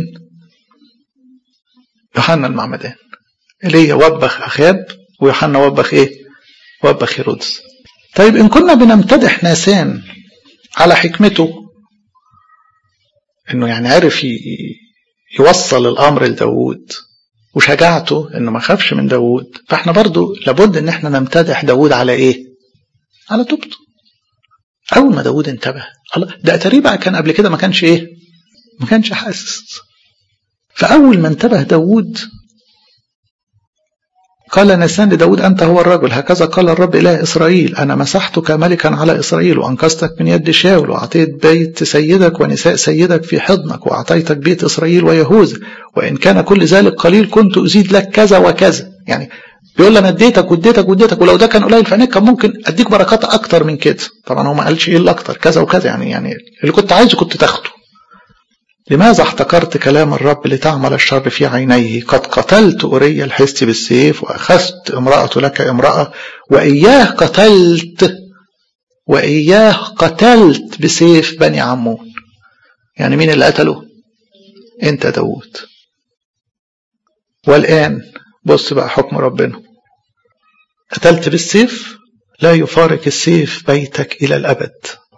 يوحنا المعمدان ايليا وبخ اخاب ويوحنا وبخ ايه وبخ هيرودس طيب ان كنا بنمتدح ناسان على حكمته انه يعني عرف يوصل الامر لداود وشجاعته انه ما خافش من داود فاحنا برضو لابد ان احنا نمتدح داود على ايه على توبته اول ما داود انتبه الله ده تقريبا كان قبل كده ما كانش ايه ما كانش حاسس فاول ما انتبه داود قال نسان لداود أنت هو الرجل هكذا قال الرب إله إسرائيل أنا مسحتك ملكا على إسرائيل وأنقذتك من يد شاول وأعطيت بيت سيدك ونساء سيدك في حضنك وأعطيتك بيت إسرائيل ويهوذا وإن كان كل ذلك قليل كنت أزيد لك كذا وكذا يعني بيقول انا اديتك واديتك واديتك ولو ده كان قليل في عينيك كان ممكن اديك بركات اكتر من كده طبعا هو ما قالش ايه الاكتر كذا وكذا يعني يعني اللي كنت عايزه كنت تاخده لماذا احتقرت كلام الرب لتعمل الشر في عينيه قد قتلت أوريا الحس بالسيف وأخذت امرأة لك امرأة وإياه قتلت وإياه قتلت بسيف بني عمون يعني مين اللي قتله انت داود والآن بص بقى حكم ربنا قتلت بالسيف لا يفارق السيف بيتك إلى الأبد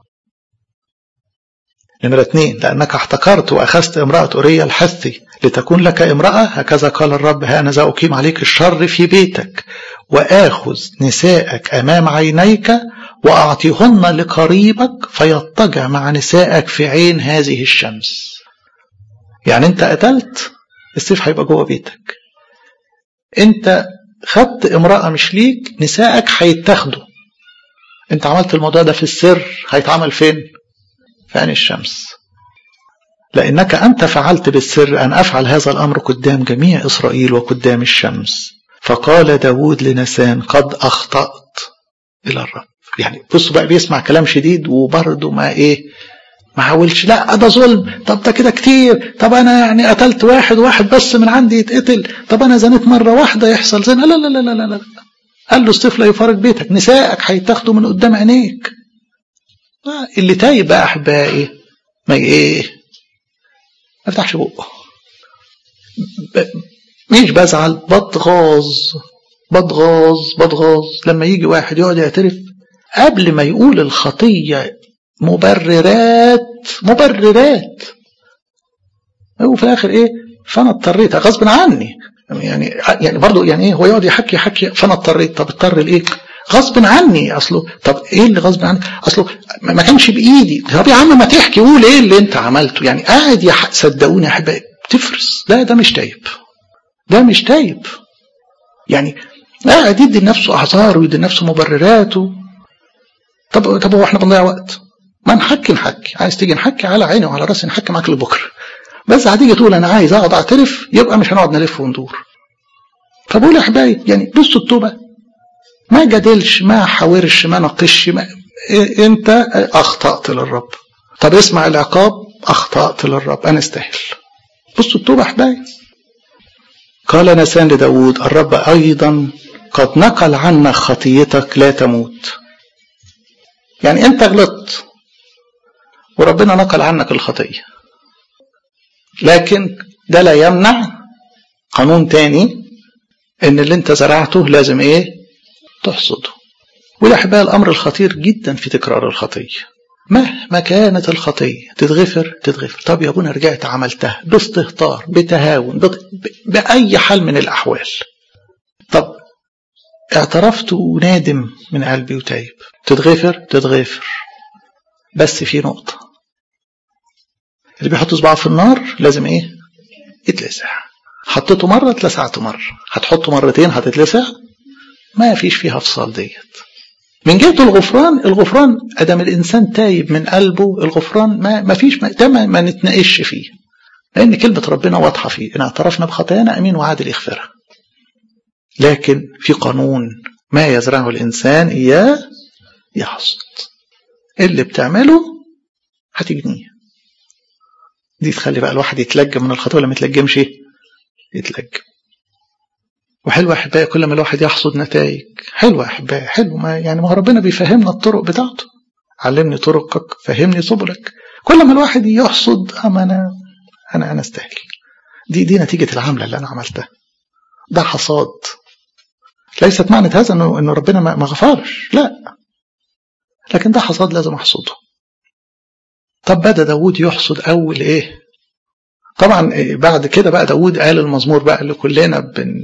نمرة اثنين لأنك احتقرت وأخذت امرأة أوريا الحثي لتكون لك امرأة هكذا قال الرب هانذا أقيم عليك الشر في بيتك وآخذ نساءك أمام عينيك وأعطيهن لقريبك فيضطجع مع نسائك في عين هذه الشمس يعني أنت قتلت السيف هيبقى جوه بيتك أنت خدت امرأة مش ليك نسائك هيتاخدوا أنت عملت الموضوع ده في السر هيتعمل فين؟ في عين الشمس لأنك أنت فعلت بالسر أن أفعل هذا الأمر قدام جميع إسرائيل وقدام الشمس فقال داود لنسان قد أخطأت إلى الرب يعني بص بقى بيسمع كلام شديد وبرضه ما إيه ما حاولش لا ده ظلم طب ده كده كتير طب انا يعني قتلت واحد واحد بس من عندي يتقتل طب انا زنيت مره واحده يحصل زنا لا لا لا لا لا, لا. قال له الصيف لا يفارق بيتك نسائك هيتاخدوا من قدام عينيك اللي تايب بقى احبائي ما ايه ما يفتحش بقه مش بزعل بتغاظ بتغاظ بتغاظ لما يجي واحد يقعد يعترف قبل ما يقول الخطية مبررات مبررات وفي الاخر ايه فانا اضطريت غصب عني يعني يعني برضه يعني ايه هو يقعد يحكي يحكي فانا اضطريت طب اضطر لايه؟ غصب عني اصله طب ايه اللي غصب عني؟ اصله ما كانش بايدي طب يا عم ما تحكي قول ايه اللي انت عملته يعني قاعد يح... صدقوني يا احبائي تفرس لا ده مش تايب ده مش تايب يعني قاعد يدي لنفسه اعذار ويدي لنفسه مبررات و... طب طب هو احنا بنضيع وقت ما نحكي نحكي عايز تيجي نحكي على عيني وعلى راسي نحكي معاك لبكره بس هتيجي تقول انا عايز اقعد اعترف يبقى مش هنقعد نلف وندور فبقول يا حبايبي يعني بصوا التوبه ما جادلش ما حاورش ما ناقشش ما إيه انت اخطات للرب طب اسمع العقاب اخطات للرب انا استاهل بصوا التوبه يا حبايبي قال نسان لداود الرب ايضا قد نقل عنك خطيتك لا تموت يعني انت غلطت وربنا نقل عنك الخطيه لكن ده لا يمنع قانون تاني ان اللي انت زرعته لازم ايه تحصده وده احبائي الامر الخطير جدا في تكرار الخطيه مهما كانت الخطيه تتغفر تتغفر طب يا ابونا رجعت عملتها باستهتار بتهاون باي حال من الاحوال طب اعترفت ونادم من قلبي وتايب تتغفر تتغفر بس في نقطه اللي بيحط صباعه في النار لازم ايه يتلسع حطيته مرة اتلسعته مرة هتحطه مرتين هتتلسع ما فيش فيها فصال ديت من جهة الغفران الغفران أدم الإنسان تايب من قلبه الغفران ما, ما فيش ما, ده ما, ما نتناقش فيه لأن كلمة ربنا واضحة فيه إن اعترفنا بخطايانا أمين وعادل يغفرها لكن في قانون ما يزرعه الإنسان إياه يحصد اللي بتعمله هتجنيه دي تخلي بقى الواحد يتلجم من الخطوه ولا ما يتلجمش يتلجم وحلو يا احبائي كل ما الواحد يحصد نتائج حلو يا احبائي حلو ما يعني ما ربنا بيفهمنا الطرق بتاعته علمني طرقك فهمني سبلك كل ما الواحد يحصد اما انا انا انا استاهل دي دي نتيجه العمله اللي انا عملتها ده حصاد ليست معنى هذا انه انه ربنا ما غفرش لا لكن ده حصاد لازم احصده طب بدا داود يحصد اول ايه طبعا بعد كده بقى داود قال المزمور بقى اللي كلنا بن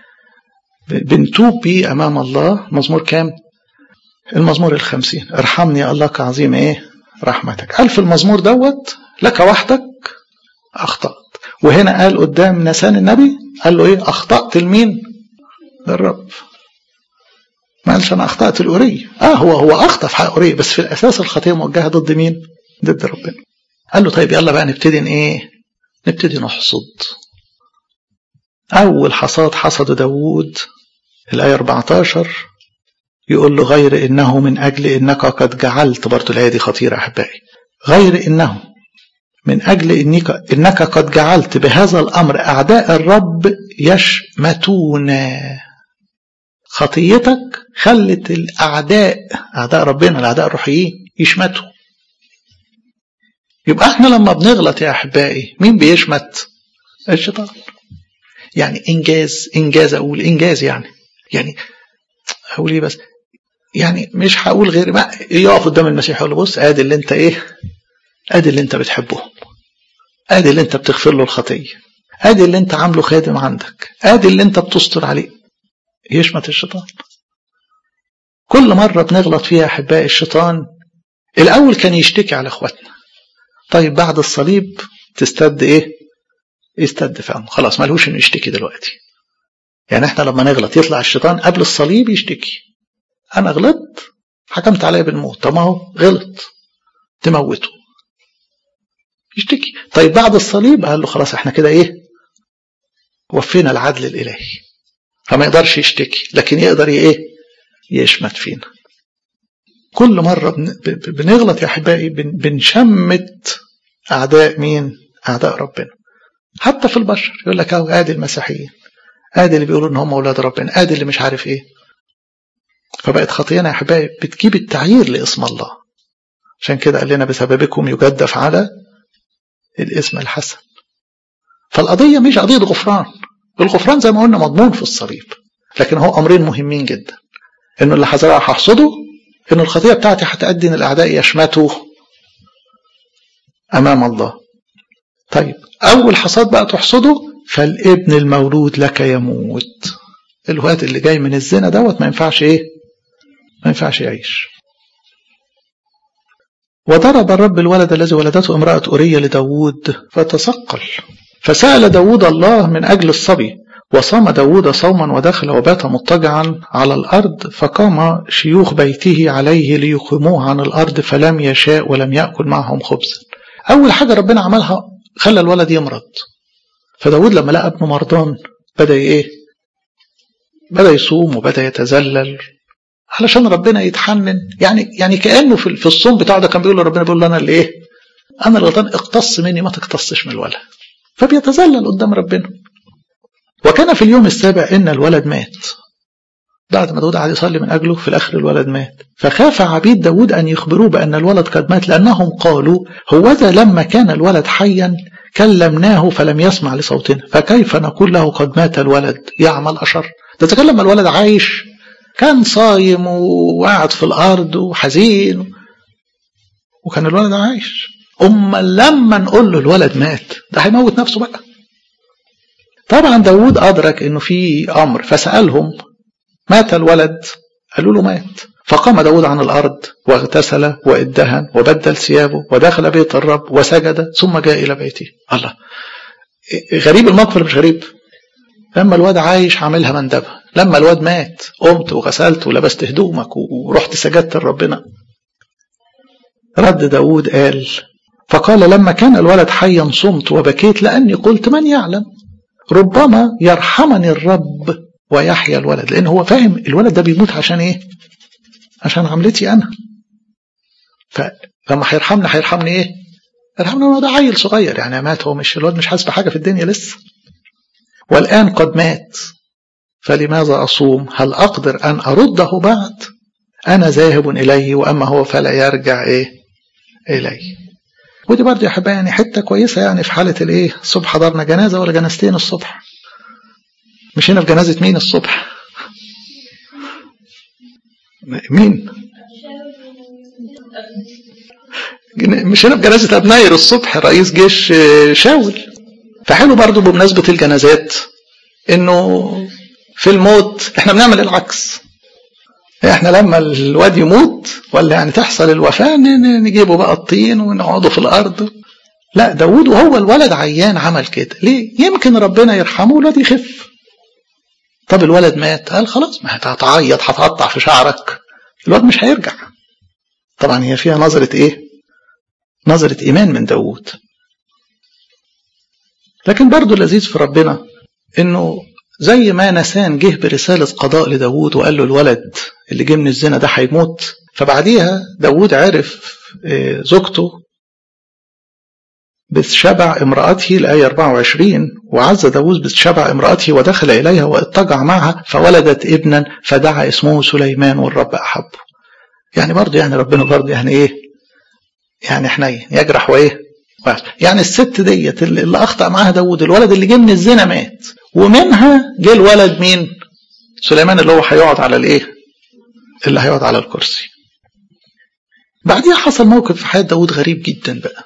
بنتوب بيه امام الله مزمور كام المزمور الخمسين ارحمني يا الله كعظيم ايه رحمتك قال في المزمور دوت لك وحدك اخطأت وهنا قال قدام نسان النبي قال له ايه اخطأت لمين للرب ما قالش انا اخطأت الأورية اه هو هو اخطأ في حق أورية بس في الاساس الخطية موجهة ضد مين ضد ربنا قال له طيب يلا بقى نبتدي ايه نبتدي نحصد اول حصاد حصد داوود الآية 14 يقول له غير إنه من أجل إنك قد جعلت برضو الآية دي خطيرة أحبائي غير إنه من أجل إنك, إنك قد جعلت بهذا الأمر أعداء الرب يشمتون خطيتك خلت الأعداء أعداء ربنا الأعداء الروحيين يشمتوا يبقى احنا لما بنغلط يا أحبائي مين بيشمت الشيطان يعني إنجاز إنجاز أقول إنجاز يعني يعني أقول إيه بس يعني مش هقول غير ما يقف قدام المسيح يقول له بص ادي اللي انت ايه ادي اللي انت بتحبهم ادي اللي انت بتغفر له الخطيه ادي اللي انت عامله خادم عندك ادي اللي انت بتستر عليه يشمت الشيطان كل مره بنغلط فيها احبائي الشيطان الاول كان يشتكي على اخواتنا طيب بعد الصليب تستد ايه يستد فعلا خلاص ملهوش انه يشتكي دلوقتي يعني احنا لما نغلط يطلع الشيطان قبل الصليب يشتكي انا غلطت حكمت عليه بالموت طب ما هو غلط تموته يشتكي طيب بعد الصليب قال له خلاص احنا كده ايه وفينا العدل الالهي فما يقدرش يشتكي لكن يقدر ايه يشمت فينا كل مرة بنغلط يا احبائي بنشمت اعداء مين اعداء ربنا حتى في البشر يقول لك اهو ادي المسيحيين ادي اللي بيقولوا ان هم اولاد ربنا ادي اللي مش عارف ايه فبقت خطيئنا يا احبائي بتجيب التعيير لاسم الله عشان كده قال لنا بسببكم يجدف على الاسم الحسن فالقضية مش قضية غفران الغفران زي ما قلنا مضمون في الصليب لكن هو أمرين مهمين جدا إنه اللي هزرعه هحصده إن الخطية بتاعتي هتأدي إن الأعداء يشمتوا أمام الله طيب أول حصاد بقى تحصده فالابن المولود لك يموت الواد اللي جاي من الزنا دوت ما ينفعش ايه ما ينفعش يعيش وضرب الرب الولد الذي ولدته امرأة أورية لداود فتثقل فسأل داود الله من أجل الصبي وصام داود صوما ودخل وبات مضطجعا على الأرض فقام شيوخ بيته عليه ليقيموه عن الأرض فلم يشاء ولم يأكل معهم خبزا أول حاجة ربنا عملها خلى الولد يمرض فداود لما لقى ابنه مرضان بدأ إيه بدأ يصوم وبدأ يتذلل علشان ربنا يتحنن يعني يعني كانه في في الصوم بتاعه ده كان بيقول لربنا بيقول له انا اللي ايه؟ انا الغلطان اقتص مني ما تقتصش من الولد. فبيتذلل قدام ربنا. وكان في اليوم السابع ان الولد مات. بعد ما داود قعد يصلي من اجله في الاخر الولد مات. فخاف عبيد داود ان يخبروه بان الولد قد مات لانهم قالوا هوذا لما كان الولد حيا كلمناه فلم يسمع لصوتنا فكيف نقول له قد مات الولد يعمل اشر. ده تكلم الولد عايش كان صايم وقاعد في الأرض وحزين وكان الولد عايش أما لما نقول له الولد مات ده هيموت نفسه بقى طبعا داود أدرك إنه في أمر فسألهم مات الولد قالوا له مات فقام داود عن الأرض واغتسل وادهن وبدل ثيابه ودخل بيت الرب وسجد ثم جاء إلى بيته الله غريب الموقف مش غريب لما الواد عايش عاملها مندبه لما الواد مات قمت وغسلت ولبست هدومك ورحت سجدت لربنا رد داود قال فقال لما كان الولد حيا صمت وبكيت لأني قلت من يعلم ربما يرحمني الرب ويحيا الولد لأن هو فاهم الولد ده بيموت عشان إيه عشان عملتي أنا فلما هيرحمني هيرحمني إيه يرحمني هو ده عيل صغير يعني مات هو مش الواد مش حاسس بحاجة في الدنيا لسه والآن قد مات فلماذا أصوم هل أقدر أن أرده بعد أنا ذاهب إليه وأما هو فلا يرجع إيه إليه ودي برضه يا حبايبي يعني حتة كويسة يعني في حالة الإيه الصبح حضرنا جنازة ولا جنازتين الصبح مش هنا في جنازة مين الصبح مين مش هنا في جنازة أبناير الصبح رئيس جيش شاول فحلو برضه بمناسبة الجنازات انه في الموت احنا بنعمل العكس احنا لما الواد يموت ولا يعني تحصل الوفاة نجيبه بقى الطين ونقعده في الارض لا داود وهو الولد عيان عمل كده ليه يمكن ربنا يرحمه والواد يخف طب الولد مات قال خلاص ما هتعيط هتقطع في شعرك الواد مش هيرجع طبعا هي فيها نظرة ايه نظرة ايمان من داود لكن برضه اللذيذ في ربنا انه زي ما نسان جه برسالة قضاء لداود وقال له الولد اللي جه من الزنا ده هيموت فبعديها داود عرف زوجته بشبع امرأته الآية 24 وعز داوود بشبع امرأته ودخل إليها واضطجع معها فولدت ابنا فدعا اسمه سليمان والرب أحبه يعني برضه يعني ربنا برضه يعني إيه يعني حنين يجرح وإيه يعني الست ديت اللي أخطأ معاها داوود الولد اللي جه من الزنا مات ومنها جه الولد مين سليمان اللي هو هيقعد على الإيه اللي هيقعد على الكرسي بعديها حصل موقف في حياة داوود غريب جدا بقى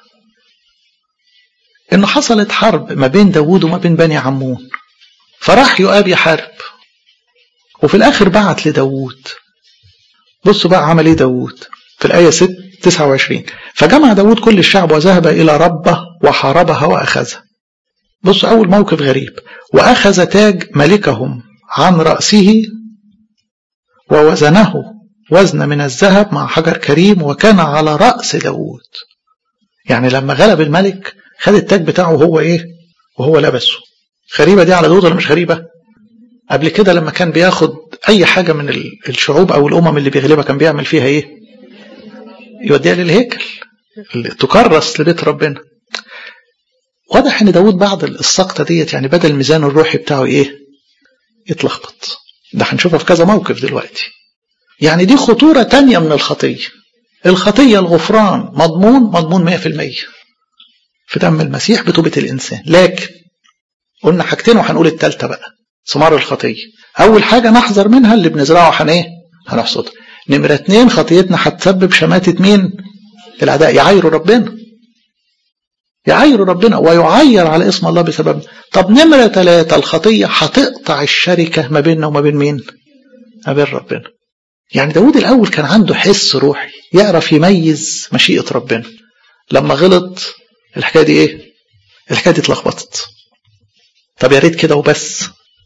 انه حصلت حرب ما بين داوود وما بين بني عمون فراح يؤاب يحارب وفي الاخر بعت لداوود بصوا بقى عمل ايه داوود في الآية 6 29 فجمع داوود كل الشعب وذهب إلى ربه وحاربها وأخذها بصوا أول موقف غريب وأخذ تاج ملكهم عن رأسه ووزنه وزن من الذهب مع حجر كريم وكان على رأس داوود يعني لما غلب الملك خد التاج بتاعه وهو ايه وهو لبسه غريبة دي على داود ولا مش غريبة قبل كده لما كان بياخد اي حاجة من الشعوب او الامم اللي بيغلبها كان بيعمل فيها ايه يوديها للهيكل تكرس لبيت ربنا واضح ان داود بعد السقطة ديت يعني بدل الميزان الروحي بتاعه ايه يتلخبط ده هنشوفها في كذا موقف دلوقتي يعني دي خطورة تانية من الخطية الخطية الغفران مضمون مضمون 100% في دم المسيح بتوبة الإنسان لكن قلنا حاجتين وهنقول التالتة بقى ثمار الخطية أول حاجة نحذر منها اللي بنزرعه هن إيه؟ هنحصدها نمرة اتنين خطيتنا هتسبب شماتة مين؟ الأعداء يعايروا ربنا يعايروا ربنا ويعير على اسم الله بسبب طب نمرة ثلاثة الخطية هتقطع الشركة ما بيننا وما بين مين؟ ما بين ربنا يعني داود الأول كان عنده حس روحي يعرف يميز مشيئة ربنا لما غلط الحكاية دي ايه الحكاية دي اتلخبطت طب يا ريت كده وبس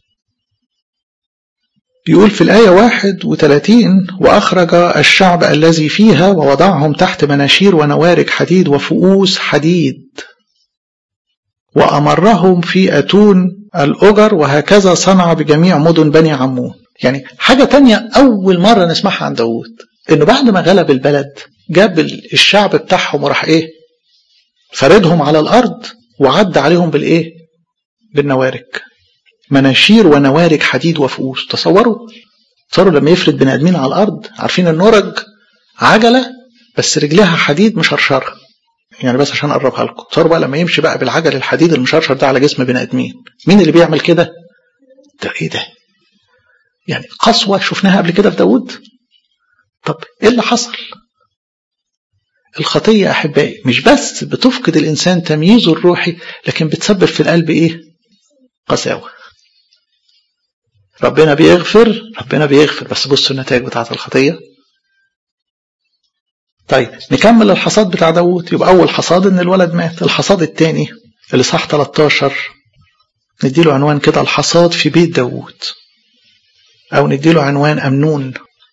يقول في الآية 31 وأخرج الشعب الذي فيها ووضعهم تحت مناشير ونوارج حديد وفؤوس حديد وأمرهم في أتون الأجر وهكذا صنع بجميع مدن بني عمون يعني حاجة تانية أول مرة نسمعها عن داود إنه بعد ما غلب البلد جاب الشعب بتاعهم وراح إيه فردهم على الأرض وعد عليهم بالإيه بالنوارج مناشير ونوارج حديد وفؤوس تصوروا تصوروا لما يفرد بني آدمين على الأرض عارفين النرج عجلة بس رجلها حديد مشرشرة يعني بس عشان أقربها لكم تصوروا بقى لما يمشي بقى بالعجل الحديد المشرشر ده على جسم بني آدمين مين اللي بيعمل كده ده إيه ده يعني قسوة شفناها قبل كده في داود طب إيه اللي حصل الخطية أحبائي مش بس بتفقد الإنسان تمييزه الروحي لكن بتسبب في القلب إيه قساوة ربنا بيغفر ربنا بيغفر بس بصوا النتائج بتاعة الخطية طيب نكمل الحصاد بتاع داود يبقى أول حصاد إن الولد مات الحصاد الثاني اللي صح 13 نديله عنوان كده الحصاد في بيت داود أو نديله عنوان أمنون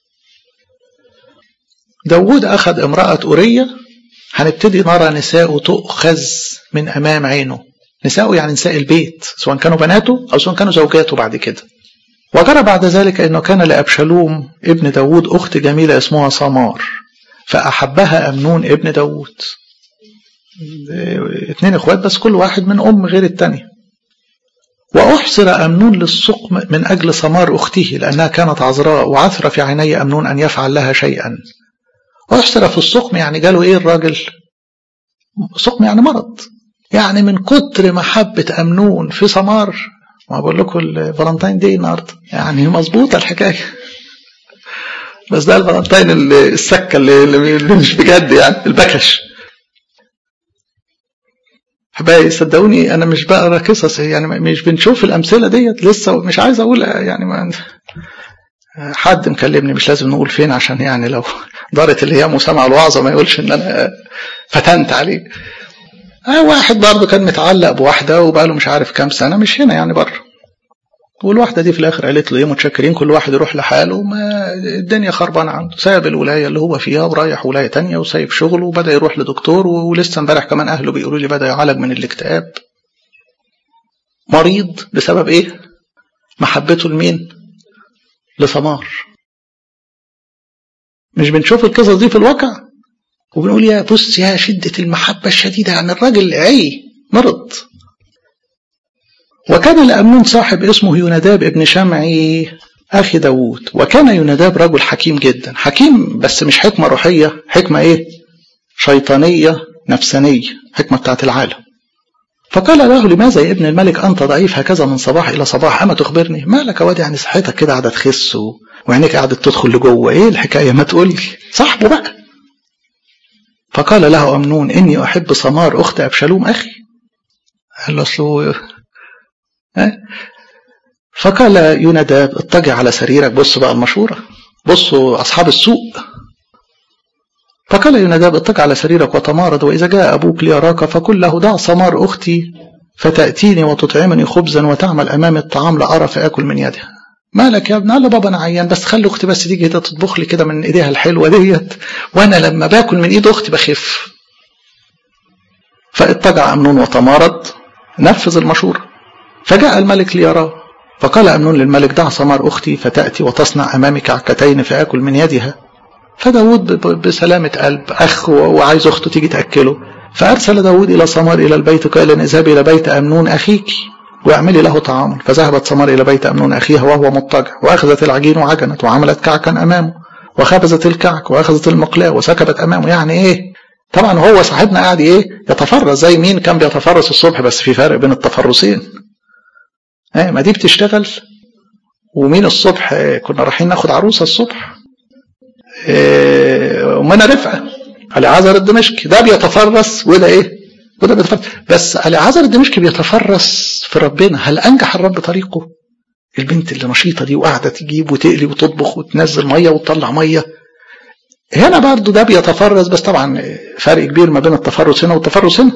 داود أخذ امرأة أورية هنبتدي نرى نساء تؤخذ من أمام عينه نساء يعني نساء البيت سواء كانوا بناته أو سواء كانوا زوجاته بعد كده وجرى بعد ذلك أنه كان لأبشالوم ابن داود أخت جميلة اسمها سمار فأحبها أمنون ابن داود اتنين اخوات بس كل واحد من أم غير التانية وأحصر أمنون للسقم من أجل سمار أخته لأنها كانت عذراء وعثر في عيني أمنون أن يفعل لها شيئا أحصر في السقم يعني جاله إيه الراجل سقم يعني مرض يعني من كتر محبة أمنون في سمار ما بقول لكم الفالنتين دي النهارده يعني مظبوطة الحكاية بس ده الفالنتين السكة اللي, اللي مش بجد يعني البكش حبايبي صدقوني انا مش بقرا قصص يعني مش بنشوف الامثله ديت لسه مش عايز اقول يعني ما حد مكلمني مش لازم نقول فين عشان يعني لو دارت الايام وسمع الوعظه ما يقولش ان انا فتنت عليه آه واحد برضه كان متعلق بواحده وبقاله مش عارف كام سنه مش هنا يعني بره والواحده دي في الاخر قالت له ايه متشكرين كل واحد يروح لحاله ما الدنيا خربانه عنده ساب الولايه اللي هو فيها ورايح ولايه تانية وسايب شغله وبدا يروح لدكتور ولسه امبارح كمان اهله بيقولوا لي بدا يعالج من الاكتئاب مريض بسبب ايه محبته لمين لثمار مش بنشوف القصص دي في الواقع وبنقول يا بص يا شدة المحبة الشديدة يعني الراجل عي مرض وكان لأمنون صاحب اسمه يوناداب ابن شمعي أخي داوود وكان يوناداب رجل حكيم جدا حكيم بس مش حكمة روحية حكمة إيه شيطانية نفسانية حكمة بتاعت العالم فقال له لماذا يا ابن الملك أنت ضعيف هكذا من صباح إلى صباح أما تخبرني مالك يا واد يعني صحتك كده قاعدة تخس وعينيك قاعدة تدخل لجوه إيه الحكاية ما تقول لي صاحبه بقى فقال له أمنون إني أحب سمار أخت أبشالوم أخي قال له أصله فقال يوناداب اضطجع على سريرك بص بقى المشورة بصوا أصحاب السوء فقال يوناداب اتق على سريرك وتمارض وإذا جاء أبوك ليراك فقل له دع سمار أختي فتأتيني وتطعمني خبزا وتعمل أمامي الطعام لأرى فآكل من يدها مالك يا ابن قال له بابا أنا عيان بس خلي أختي بس تيجي كده تطبخ لي كده من إيديها الحلوة ديت وأنا لما باكل من إيد أختي بخف فاتجع أمنون وتمارض نفذ المشورة فجاء الملك ليراه فقال أمنون للملك دع سمار أختي فتأتي وتصنع أمامي كعكتين فآكل من يدها فداود بسلامة قلب أخ وعايز أخته تيجي تأكله فأرسل داود إلى سمار إلى البيت قال اذهبي إلى بيت أمنون أخيك واعملي له طعاما فذهبت سمار إلى بيت أمنون أخيها وهو مضطجع وأخذت العجين وعجنت وعملت كعكا أمامه وخبزت الكعك وأخذت المقلاة وسكبت أمامه يعني إيه طبعا هو صاحبنا قاعد إيه يتفرس زي مين كان بيتفرس الصبح بس في فرق بين التفرسين ايه ما دي بتشتغل ومين الصبح كنا رايحين ناخد عروسه الصبح إيه ومنى رفعه العذر الدمشقي ده بيتفرس وده ايه وده بيتفرس بس العذر الدمشقي بيتفرس في ربنا هل انجح الرب طريقه البنت اللي نشيطه دي وقاعده تجيب وتقلي وتطبخ وتنزل ميه وتطلع ميه هنا برضه ده بيتفرس بس طبعا فرق كبير ما بين التفرس هنا والتفرس هنا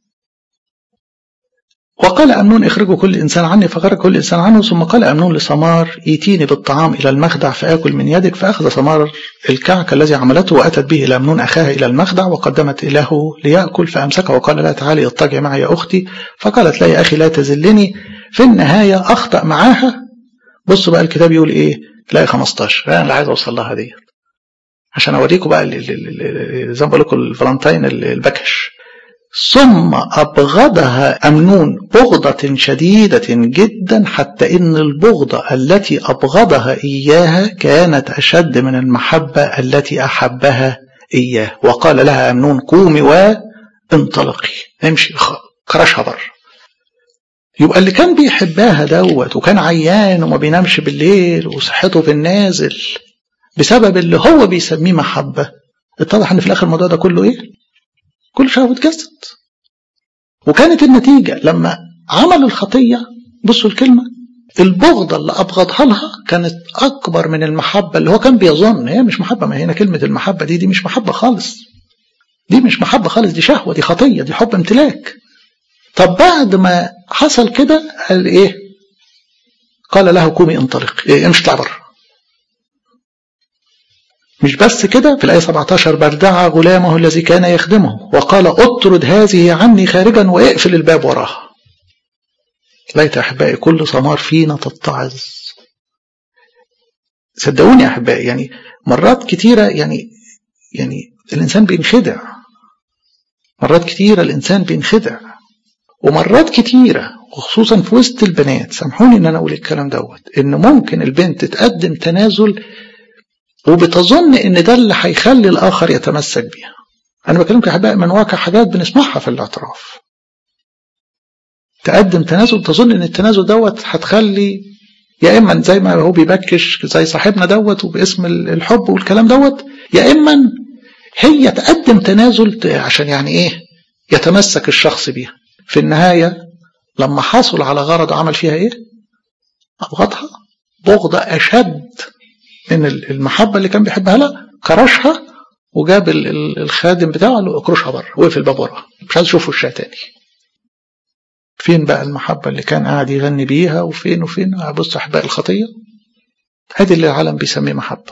وقال أمنون اخرجوا كل إنسان عني فخرج كل إنسان عنه ثم قال أمنون لسمار ايتيني بالطعام إلى المخدع فآكل من يدك فأخذ سمار الكعك الذي عملته وأتت به إلى أمنون أخاها إلى المخدع وقدمت له ليأكل فأمسكه وقال لا تعالي اضطجعي معي يا أختي فقالت لا يا أخي لا تزلني في النهاية أخطأ معاها بصوا بقى الكتاب يقول إيه تلاقي 15 أنا اللي عايز أوصل لها دي عشان أوريكم بقى زي ما بقول لكم الفالنتين البكش ثم أبغضها أمنون بغضة شديدة جدا حتى إن البغضة التي أبغضها إياها كانت أشد من المحبة التي أحبها إياه وقال لها أمنون قومي وانطلقي امشي كرشها بره يبقى اللي كان بيحبها دوت وكان عيان وما بينامش بالليل وصحته في النازل بسبب اللي هو بيسميه محبة اتضح ان في الاخر الموضوع ده كله ايه كل شهوة جسد وكانت النتيجة لما عمل الخطية بصوا الكلمة البغضة اللي أبغضها لها كانت أكبر من المحبة اللي هو كان بيظن هي مش محبة ما هنا كلمة المحبة دي دي مش محبة خالص دي مش محبة خالص دي شهوة دي خطية دي حب امتلاك طب بعد ما حصل كده قال إيه قال له قومي انطلق إيه امشي اطلع بره مش بس كده في الآية 17 بل دعا غلامه الذي كان يخدمه وقال اطرد هذه عني خارجا واقفل الباب وراها ليت أحبائي كل ثمار فينا تتعظ صدقوني يا أحبائي يعني مرات كتيرة يعني يعني الإنسان بينخدع مرات كتيرة الإنسان بينخدع ومرات كتيرة وخصوصا في وسط البنات سامحوني ان انا اقول الكلام دوت ان ممكن البنت تقدم تنازل وبتظن ان ده اللي هيخلي الاخر يتمسك بيها انا بكلمك يا احبائي من واقع حاجات بنسمعها في الاعتراف تقدم تنازل تظن ان التنازل دوت هتخلي يا اما زي ما هو بيبكش زي صاحبنا دوت وباسم الحب والكلام دوت يا اما هي تقدم تنازل عشان يعني ايه يتمسك الشخص بيها في النهايه لما حصل على غرض عمل فيها ايه ابغضها بغضة اشد من المحبة اللي كان بيحبها لها كرشها وجاب الخادم بتاعه قال له اكرشها بره وقف الباب وراها مش عايز اشوف وشها تاني فين بقى المحبة اللي كان قاعد يغني بيها وفين وفين بص احباء الخطية ادي اللي العالم بيسميه محبة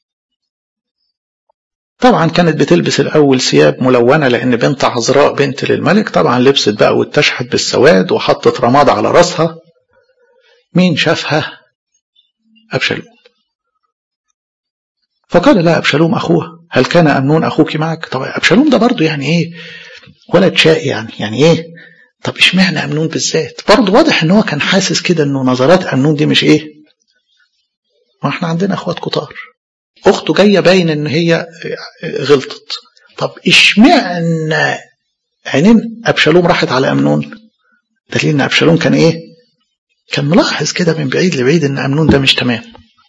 طبعا كانت بتلبس الأول ثياب ملونة لأن بنت عذراء بنت للملك طبعا لبست بقى واتشحت بالسواد وحطت رماد على راسها مين شافها أبشالوم فقال لها أبشالوم أخوها هل كان أمنون أخوك معك طب أبشالوم ده برضه يعني إيه ولد شقي يعني يعني إيه طب اشمعنى أمنون بالذات برضه واضح إن هو كان حاسس كده إنه نظرات أمنون دي مش إيه ما احنا عندنا اخوات كتار اخته جايه باين ان هي غلطت طب اشمعنى عينين ابشالوم راحت على امنون دليل ان ابشالوم كان ايه كان ملاحظ كده من بعيد لبعيد ان امنون ده مش تمام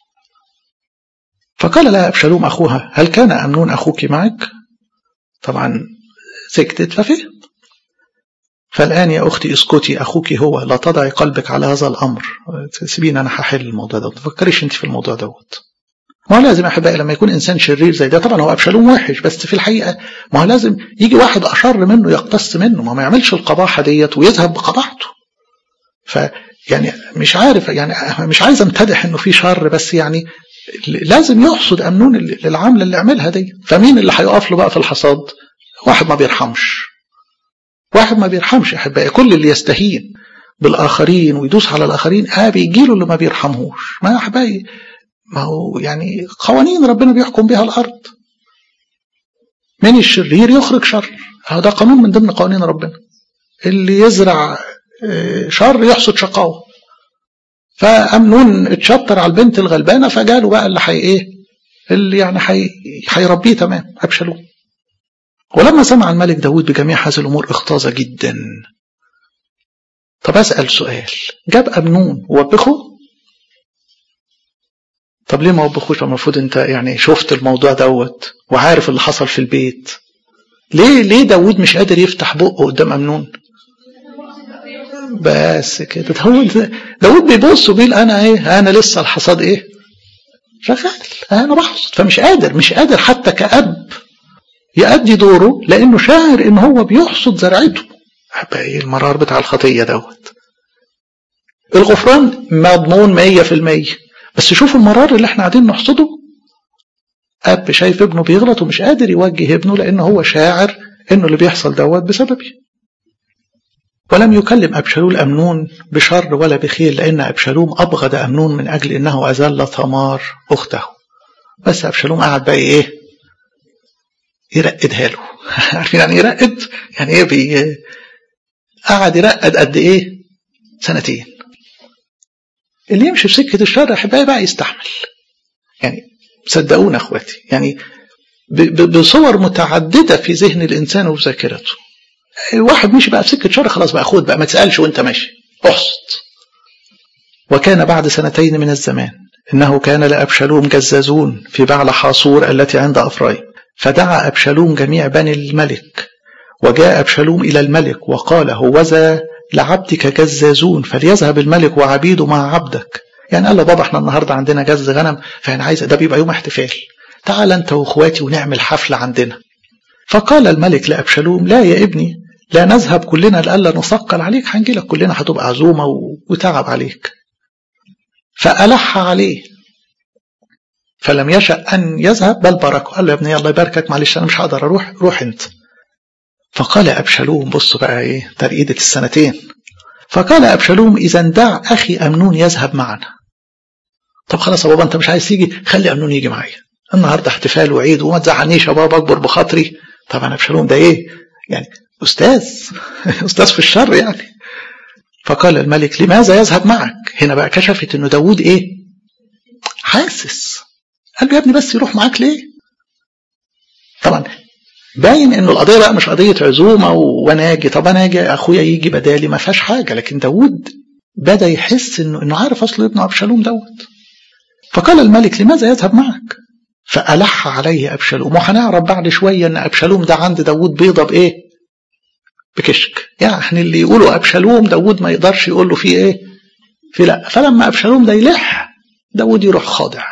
فقال لها ابشالوم اخوها هل كان امنون اخوك معك طبعا سكتت ففهم فالآن يا أختي اسكتي أخوك هو لا تضعي قلبك على هذا الأمر سيبين أنا هحل الموضوع ده ما تفكريش أنت في الموضوع دوت ما هو لازم أحبائي لما يكون إنسان شرير زي ده طبعا هو أبشالوم وحش بس في الحقيقة ما هو لازم يجي واحد أشر منه يقتص منه ما, ما يعملش القباحة ديت ويذهب بقباحته فيعني مش عارف يعني مش عايز امتدح انه في شر بس يعني لازم يحصد امنون للعمله اللي عملها دي فمين اللي هيقف له بقى في الحصاد واحد ما بيرحمش واحد ما بيرحمش احبائي كل اللي يستهين بالاخرين ويدوس على الاخرين اه بيجي له اللي ما بيرحمهوش ما يا احبائي ما هو يعني قوانين ربنا بيحكم بها الارض من الشرير يخرج شر هذا قانون من ضمن قوانين ربنا اللي يزرع شر يحصد شقاوه فامنون اتشطر على البنت الغلبانه فجاله بقى اللي حي ايه اللي يعني هيربيه تمام ابشالوم ولما سمع الملك داود بجميع هذه الأمور اختاظ جدا طب أسأل سؤال جاب أمنون ووبخه طب ليه ما وبخوش المفروض انت يعني شفت الموضوع دوت وعارف اللي حصل في البيت ليه ليه داود مش قادر يفتح بقه قدام أمنون بس كده داود داود بيبص وبيقول انا ايه انا لسه الحصاد ايه شغال انا بحصد فمش قادر مش قادر حتى كأب يأدي دوره لأنه شاعر إن هو بيحصد زرعته ايه المرار بتاع الخطية دوت الغفران مضمون مية في المية بس شوفوا المرار اللي احنا قاعدين نحصده أب شايف ابنه بيغلط ومش قادر يوجه ابنه لأنه هو شاعر إنه اللي بيحصل دوت بسببي ولم يكلم أبشالوم أمنون بشر ولا بخير لأن أبشالوم أبغض أمنون من أجل إنه أذل ثمار أخته بس أبشالوم قعد بقى إيه يرقدها له عارفين يعني يرقد يعني ايه بي قعد يرقد قد ايه سنتين اللي يمشي في سكه الشر احبائي بقى يستحمل يعني صدقونا اخواتي يعني بصور متعدده في ذهن الانسان وفي ذاكرته واحد مشي بقى في سكه شر خلاص بقى خد بقى ما تسالش وانت ماشي احصد وكان بعد سنتين من الزمان انه كان لابشالوم جزازون في بعل حاصور التي عند افرايم فدعا أبشالوم جميع بني الملك وجاء أبشالوم إلى الملك وقال هوذا لعبدك جزازون فليذهب الملك وعبيده مع عبدك يعني قال له بابا احنا النهارده عندنا جز غنم فانا عايز ده بيبقى يوم احتفال تعال انت واخواتي ونعمل حفله عندنا فقال الملك لابشالوم لا يا ابني لا نذهب كلنا لألا نثقل عليك هنجي لك كلنا هتبقى عزومه وتعب عليك فألح عليه فلم يشأ أن يذهب بل باركه قال له يا ابني الله يباركك معلش أنا مش هقدر أروح روح أنت فقال أبشالوم بص بقى إيه ترقيدة السنتين فقال أبشالوم إذا دع أخي أمنون يذهب معنا طب خلاص يا بابا أنت مش عايز تيجي خلي أمنون يجي معايا النهاردة احتفال وعيد وما تزعلنيش يا بابا أكبر بخاطري طبعا أبشالوم ده إيه يعني أستاذ أستاذ في الشر يعني فقال الملك لماذا يذهب معك هنا بقى كشفت أنه داود إيه حاسس قال له يا ابني بس يروح معاك ليه طبعا باين انه القضيه بقى مش قضيه عزومه وانا اجي طب انا اجي اخويا يجي بدالي ما فيهاش حاجه لكن داود بدا يحس انه انه عارف اصل ابنه ابشالوم دوت فقال الملك لماذا يذهب معك فألح عليه أبشالوم وهنعرف بعد شوية أن أبشالوم ده عند داود بيضة بإيه بكشك يعني اللي يقولوا أبشالوم داود ما يقدرش يقول له فيه إيه في لا فلما أبشالوم ده يلح داود يروح خاضع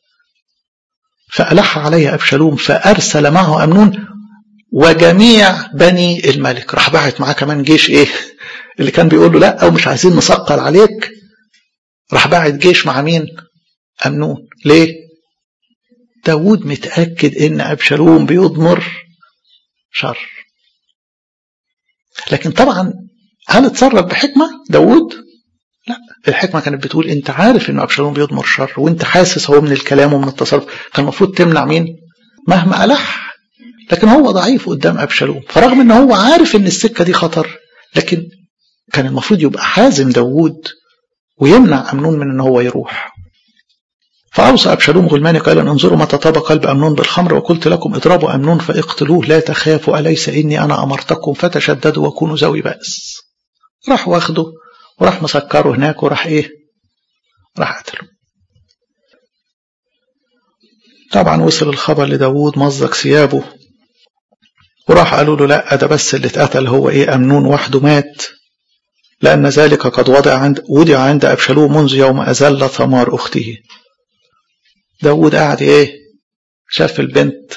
فألح عليه أبشالوم فأرسل معه أمنون وجميع بني الملك راح بعت معاه كمان جيش إيه اللي كان بيقول له لا أو مش عايزين نثقل عليك راح بعت جيش مع مين أمنون ليه داود متأكد إن أبشالوم بيضمر شر لكن طبعا هل اتصرف بحكمة داود لا الحكمة كانت بتقول انت عارف انه ابشالوم بيضمر شر وانت حاسس هو من الكلام ومن التصرف كان المفروض تمنع مين مهما ألح لكن هو ضعيف قدام أبشالوم فرغم ان هو عارف ان السكة دي خطر لكن كان المفروض يبقى حازم داوود ويمنع أمنون من ان هو يروح فأوصى أبشالوم غلمان قال أن انظروا متى طاب قلب أمنون بالخمر وقلت لكم اضربوا أمنون فاقتلوه لا تخافوا أليس إني أنا أمرتكم فتشددوا وكونوا ذوي بأس راح واخده وراح مسكره هناك وراح إيه راح قتله طبعا وصل الخبر لداود مزق ثيابه وراح قالوا له لا ده بس اللي اتقتل هو ايه امنون وحده مات لان ذلك قد وضع عند وضع عند ابشالوم منذ يوم ازل ثمار اخته داود قاعد ايه شاف البنت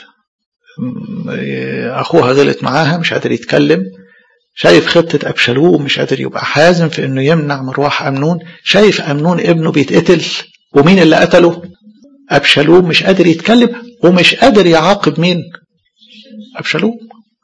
اخوها غلط معاها مش قادر يتكلم شايف خطة أبشالوم مش قادر يبقى حازم في إنه يمنع مروح أمنون شايف أمنون ابنه بيتقتل ومين اللي قتله أبشالوم مش قادر يتكلم ومش قادر يعاقب مين أبشالوم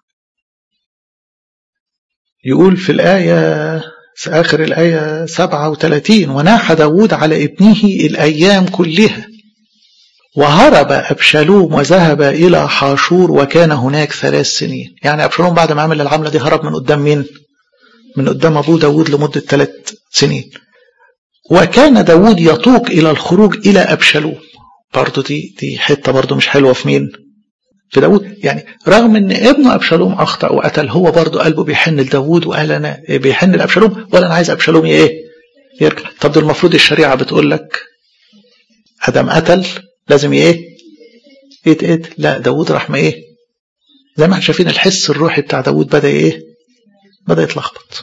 يقول في الآية في آخر الآية 37 وناح داود على ابنه الأيام كلها وهرب أبشالوم وذهب إلى حاشور وكان هناك ثلاث سنين يعني أبشالوم بعد ما عمل العملة دي هرب من قدام مين من قدام أبوه داود لمدة ثلاث سنين وكان داود يطوق إلى الخروج إلى أبشالوم برضه دي دي حتة برضه مش حلوة في مين في داود يعني رغم ان ابنه ابشالوم اخطا وقتل هو برضه قلبه بيحن لداود وقال انا بيحن لابشالوم ولا انا عايز ابشالوم ايه يرجع طب ده المفروض الشريعه بتقول لك ادم قتل لازم ايه يتقتل لا داود راح ما ايه زي ما احنا شايفين الحس الروحي بتاع داود بدا ايه بدا يتلخبط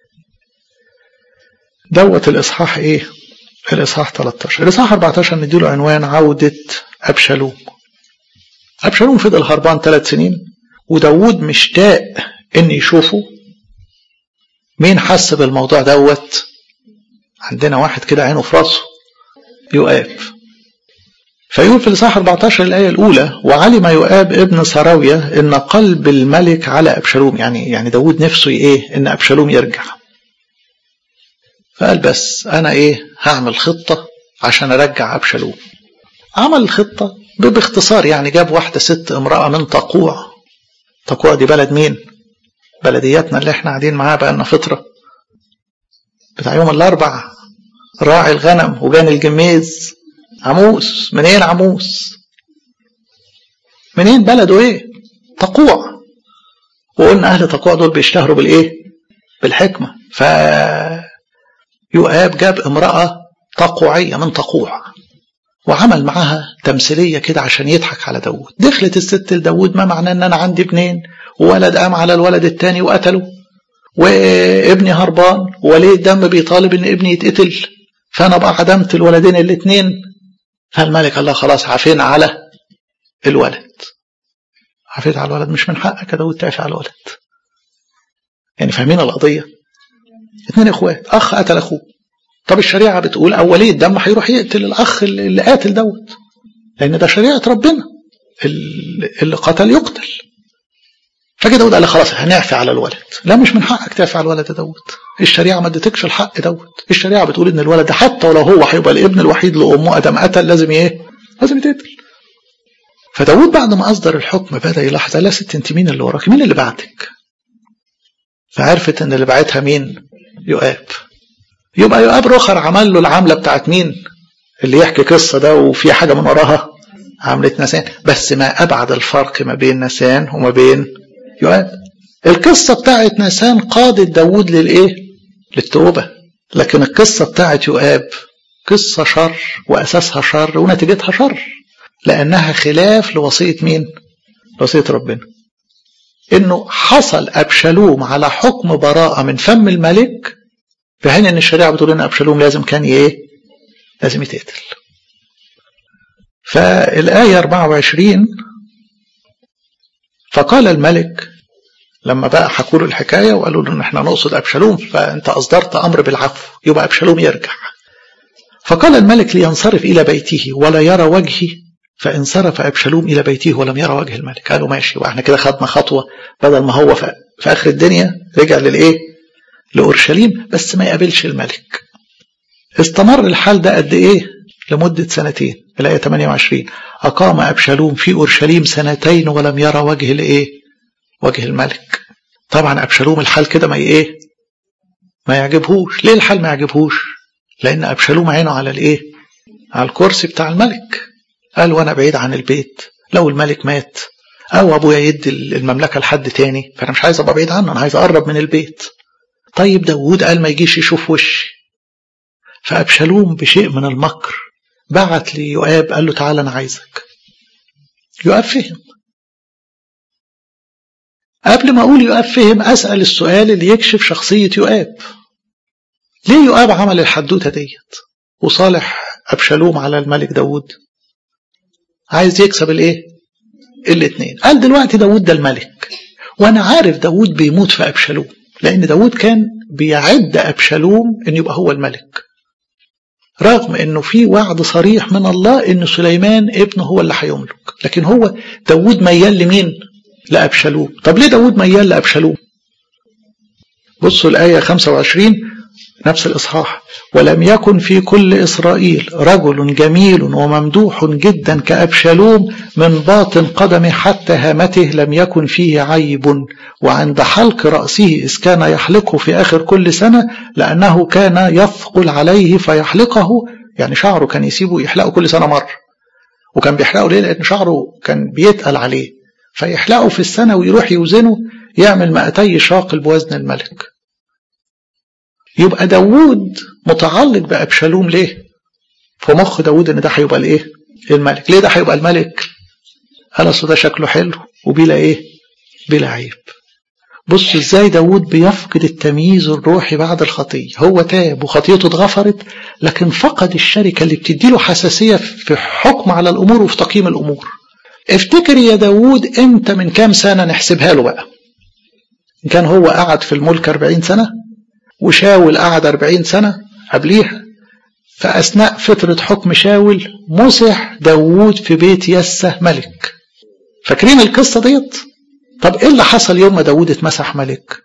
دوت الاصحاح ايه الاصحاح 13 الاصحاح 14 نديله عنوان عوده ابشالوم أبشالوم فضل هربان ثلاث سنين وداود مشتاق إن يشوفه مين حس بالموضوع دوت عندنا واحد كده عينه في راسه يؤاب فيقول في الإصحاح 14 الآية الأولى وعلم يؤاب ابن سراوية إن قلب الملك على أبشالوم يعني يعني داود نفسه إيه إن أبشالوم يرجع فقال بس أنا إيه هعمل خطة عشان أرجع أبشالوم عمل الخطة باختصار يعني جاب واحدة ست امرأة من تقوع تقوع دي بلد مين بلدياتنا اللي احنا قاعدين معاها بقالنا فترة بتاع يوم الأربع راعي الغنم وجان الجميز عموس منين عموس منين بلده ايه تقوع وقلنا أهل تقوع دول بيشتهروا بالإيه بالحكمة ف يؤاب جاب امرأة تقوعية من تقوع وعمل معاها تمثيليه كده عشان يضحك على داود دخلت الست لداود ما معناه ان انا عندي ابنين وولد قام على الولد التاني وقتله وابني هربان وولي الدم بيطالب ان ابني يتقتل فانا بقى عدمت الولدين الاثنين فالملك قال له خلاص عافينا على الولد عافيت على الولد مش من حقك يا داود تعفي على الولد يعني فاهمين القضيه اثنين اخوات اخ قتل اخوه طب الشريعة بتقول أولي الدم هيروح يقتل الأخ اللي قاتل دوت لأن ده شريعة ربنا اللي قتل يقتل فجأة داود قال خلاص هنعفي على الولد لا مش من حقك تعفي على الولد يا داود الشريعة ما ادتكش الحق دوت الشريعة بتقول إن الولد ده حتى ولو هو هيبقى الابن الوحيد لأمه أدم قتل لازم إيه؟ لازم يتقتل فداود بعد ما أصدر الحكم بدأ يلاحظ لا ست أنت مين اللي وراك؟ مين اللي بعتك؟ فعرفت إن اللي بعتها مين؟ يؤاب يبقى يؤاب رخر عمل له العملة بتاعت مين اللي يحكي قصة ده وفي حاجة من وراها عملة نسان بس ما أبعد الفرق ما بين نسان وما بين يؤاب القصة بتاعت نسان قادت داود للإيه للتوبة لكن القصة بتاعت يؤاب قصة شر وأساسها شر ونتيجتها شر لأنها خلاف لوصية مين لوصية ربنا إنه حصل أبشالوم على حكم براءة من فم الملك في حين ان الشريعه بتقول ان ابشالوم لازم كان ايه؟ لازم يتقتل. فالايه 24 فقال الملك لما بقى حكوا له الحكايه وقالوا له ان احنا نقصد ابشالوم فانت اصدرت امر بالعفو يبقى ابشالوم يرجع. فقال الملك لينصرف الى بيته ولا يرى وجهي فانصرف ابشالوم الى بيته ولم يرى وجه الملك قالوا ماشي واحنا كده خدنا خطوه بدل ما هو في اخر الدنيا رجع للايه؟ لأورشليم بس ما يقابلش الملك استمر الحال ده قد إيه لمدة سنتين الآية 28 أقام أبشالوم في أورشليم سنتين ولم يرى وجه الإيه وجه الملك طبعا أبشالوم الحال كده ما إيه ما يعجبهوش ليه الحال ما يعجبهوش لأن أبشالوم عينه على الإيه على الكرسي بتاع الملك قال وأنا بعيد عن البيت لو الملك مات أو أبويا يدي المملكة لحد تاني فأنا مش عايز أبقى بعيد عنه أنا عايز أقرب من البيت طيب داوود قال ما يجيش يشوف وشي فأبشالوم بشيء من المكر بعت ليؤاب قال له تعالى أنا عايزك يؤاب فهم قبل ما أقول يؤاب فهم أسأل السؤال اللي يكشف شخصية يؤاب ليه يؤاب عمل الحدوتة ديت وصالح أبشالوم على الملك داود عايز يكسب الايه الاثنين قال دلوقتي داود ده الملك وانا عارف داود بيموت في ابشالوم لان داود كان بيعد ابشالوم ان يبقى هو الملك رغم انه في وعد صريح من الله ان سليمان ابنه هو اللي هيملك لكن هو داود ميال لمين لابشالوم طب ليه داود ميال لابشالوم بصوا الايه 25 نفس الإصحاح ولم يكن في كل إسرائيل رجل جميل وممدوح جدا كأبشالوم من باطن قدمه حتى هامته لم يكن فيه عيب وعند حلق رأسه إذ كان يحلقه في آخر كل سنة لأنه كان يثقل عليه فيحلقه يعني شعره كان يسيبه يحلقه كل سنة مرة وكان بيحلقه ليه لأن شعره كان بيتقل عليه فيحلقه في السنة ويروح يوزنه يعمل مئتي شاقل بوزن الملك يبقى داوود متعلق بأبشالوم ليه في مخ داوود ان ده هيبقى الايه الملك ليه ده هيبقى الملك قال اصل ده شكله حلو وبلا ايه بلا عيب بص ازاي داوود بيفقد التمييز الروحي بعد الخطية هو تاب وخطيته اتغفرت لكن فقد الشركة اللي بتديله حساسية في حكم على الأمور وفي تقييم الأمور افتكر يا داوود انت من كام سنة نحسبها له بقى إن كان هو قعد في الملك 40 سنة وشاول قعد 40 سنة قبليها فأثناء فترة حكم شاول مسح داوود في بيت يسه ملك فاكرين القصة ديت طب ايه اللي حصل يوم ما داوود اتمسح ملك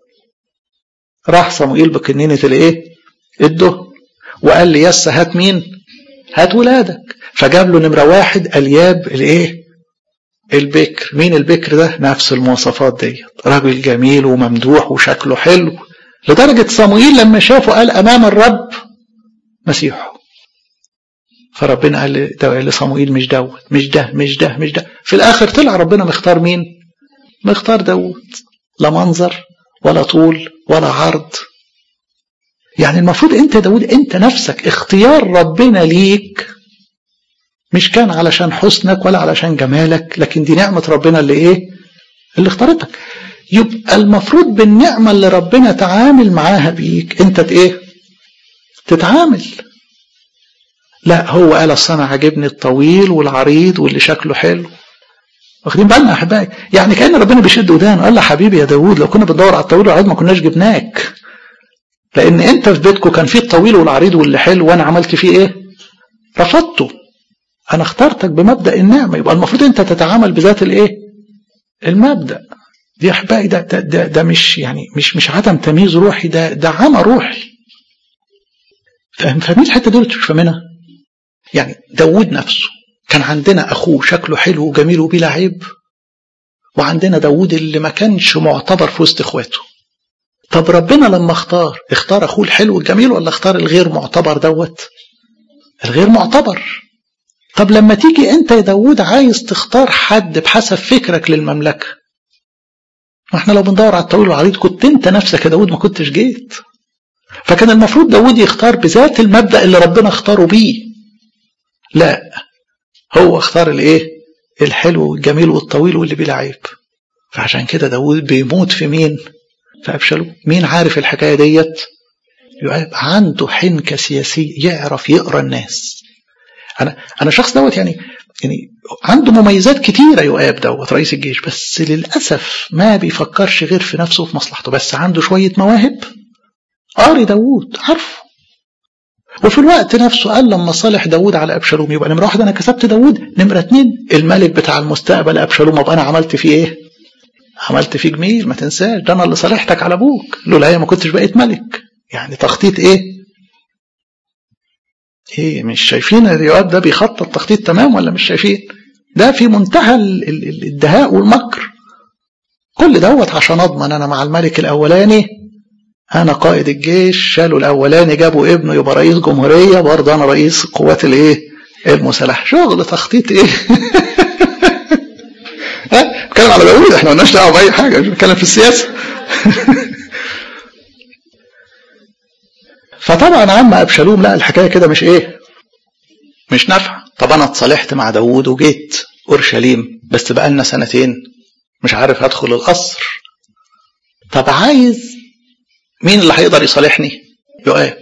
راح صموئيل بكنينة الايه الدهن وقال لي يسه هات مين هات ولادك فجاب له نمرة واحد الياب الايه البكر مين البكر ده نفس المواصفات ديت راجل جميل وممدوح وشكله حلو لدرجة صموئيل لما شافه قال أمام الرب مسيحه فربنا قال لصموئيل مش دوت مش ده مش ده مش ده في الآخر طلع ربنا مختار مين مختار داود لا منظر ولا طول ولا عرض يعني المفروض انت داود انت نفسك اختيار ربنا ليك مش كان علشان حسنك ولا علشان جمالك لكن دي نعمة ربنا اللي ايه اللي اختارتك يبقى المفروض بالنعمة اللي ربنا تعامل معاها بيك انت ايه تتعامل لا هو قال اصل انا عاجبني الطويل والعريض واللي شكله حلو واخدين بالنا يا احبائي يعني كان ربنا بيشد ودان قال له حبيبي يا داوود لو كنا بندور على الطويل والعريض ما كناش جبناك لان انت في بيتكم كان فيه الطويل والعريض واللي حلو وانا عملت فيه ايه رفضته انا اخترتك بمبدا النعمه يبقى المفروض انت تتعامل بذات الايه المبدا دي احبائي ده, ده, ده, ده مش يعني مش مش عدم تمييز روحي ده ده عمى روحي فاهمين الحته دول مش فاهمينها يعني داوود نفسه كان عندنا اخوه شكله حلو وجميل وبلا عيب وعندنا داوود اللي ما كانش معتبر في وسط اخواته طب ربنا لما اختار اختار اخوه الحلو والجميل ولا اختار الغير معتبر دوت الغير معتبر طب لما تيجي انت يا داوود عايز تختار حد بحسب فكرك للمملكه ما احنا لو بندور على الطويل والعريض كنت انت نفسك يا داود ما كنتش جيت فكان المفروض داود يختار بذات المبدأ اللي ربنا اختاره بيه لا هو اختار الايه الحلو والجميل والطويل واللي بلا عيب فعشان كده داود بيموت في مين في أبشالوم مين عارف الحكاية ديت يبقى عنده حنكة سياسية يعرف يقرأ الناس أنا أنا شخص دوت يعني يعني عنده مميزات كتيرة يؤاب دوت رئيس الجيش بس للأسف ما بيفكرش غير في نفسه وفي مصلحته بس عنده شوية مواهب قاري داوود عارفه وفي الوقت نفسه قال لما صالح داوود على أبشالوم يبقى نمرة واحد أنا كسبت داوود نمرة اتنين الملك بتاع المستقبل أبشالوم أبقى أنا عملت فيه إيه عملت فيه جميل ما تنساش ده أنا اللي صالحتك على أبوك لولا هي ما كنتش بقيت ملك يعني تخطيط إيه ايه مش شايفين اليواب ده بيخطط تخطيط تمام ولا مش شايفين ده في منتهى الدهاء والمكر كل دوت عشان اضمن انا مع الملك الاولاني انا قائد الجيش شالوا الاولاني جابوا ابنه يبقى رئيس جمهوريه برضه انا رئيس القوات الايه المسلحه شغل تخطيط ايه ها بتكلم على داوود احنا مالناش دعوه باي حاجه مش بنتكلم في السياسه فطبعا عم ابشالوم لا الحكايه كده مش ايه مش نافعه طب انا اتصالحت مع داوود وجيت اورشليم بس بقالنا سنتين مش عارف هدخل القصر طب عايز مين اللي هيقدر يصالحني يؤاب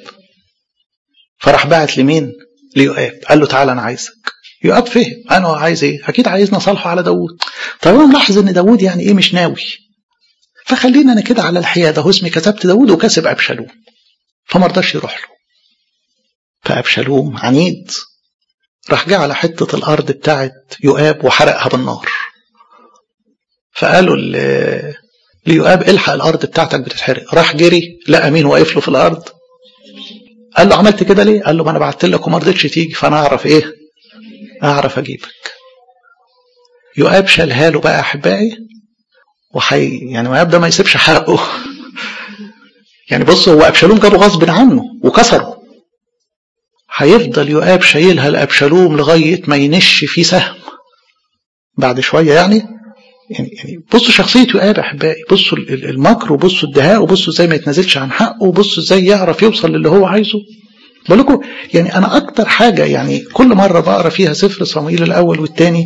فراح بعت لمين ليؤاب قال له تعالى انا عايزك يؤاب فهم انا عايز ايه اكيد عايزنا صالحه على داوود طب انا ملاحظ ان داوود يعني ايه مش ناوي فخلينا انا كده على الحياده هو اسمي كتبت داوود وكسب ابشالوم فما رضاش يروح له فابشالوم عنيد راح جه على حته الارض بتاعت يؤاب وحرقها بالنار فقالوا ليؤاب الحق الارض بتاعتك بتتحرق راح جري لقى مين واقف له في الارض قال له عملت كده ليه قال له ما انا بعت لك وما رضيتش تيجي فانا اعرف ايه اعرف اجيبك يؤاب شالها له بقى احبائي وحي يعني يؤاب ده ما يسيبش حقه يعني بص هو ابشالوم جابه غصب عنه وكسره هيفضل يؤاب شايلها لابشالوم لغايه ما ينش فيه سهم بعد شويه يعني يعني يعني بصوا شخصية يؤاب أحبائي بصوا المكر وبصوا الدهاء وبصوا ازاي ما يتنازلش عن حقه وبصوا ازاي يعرف يوصل للي هو عايزه بقول لكم يعني أنا أكتر حاجة يعني كل مرة بقرا فيها سفر صموئيل الأول والثاني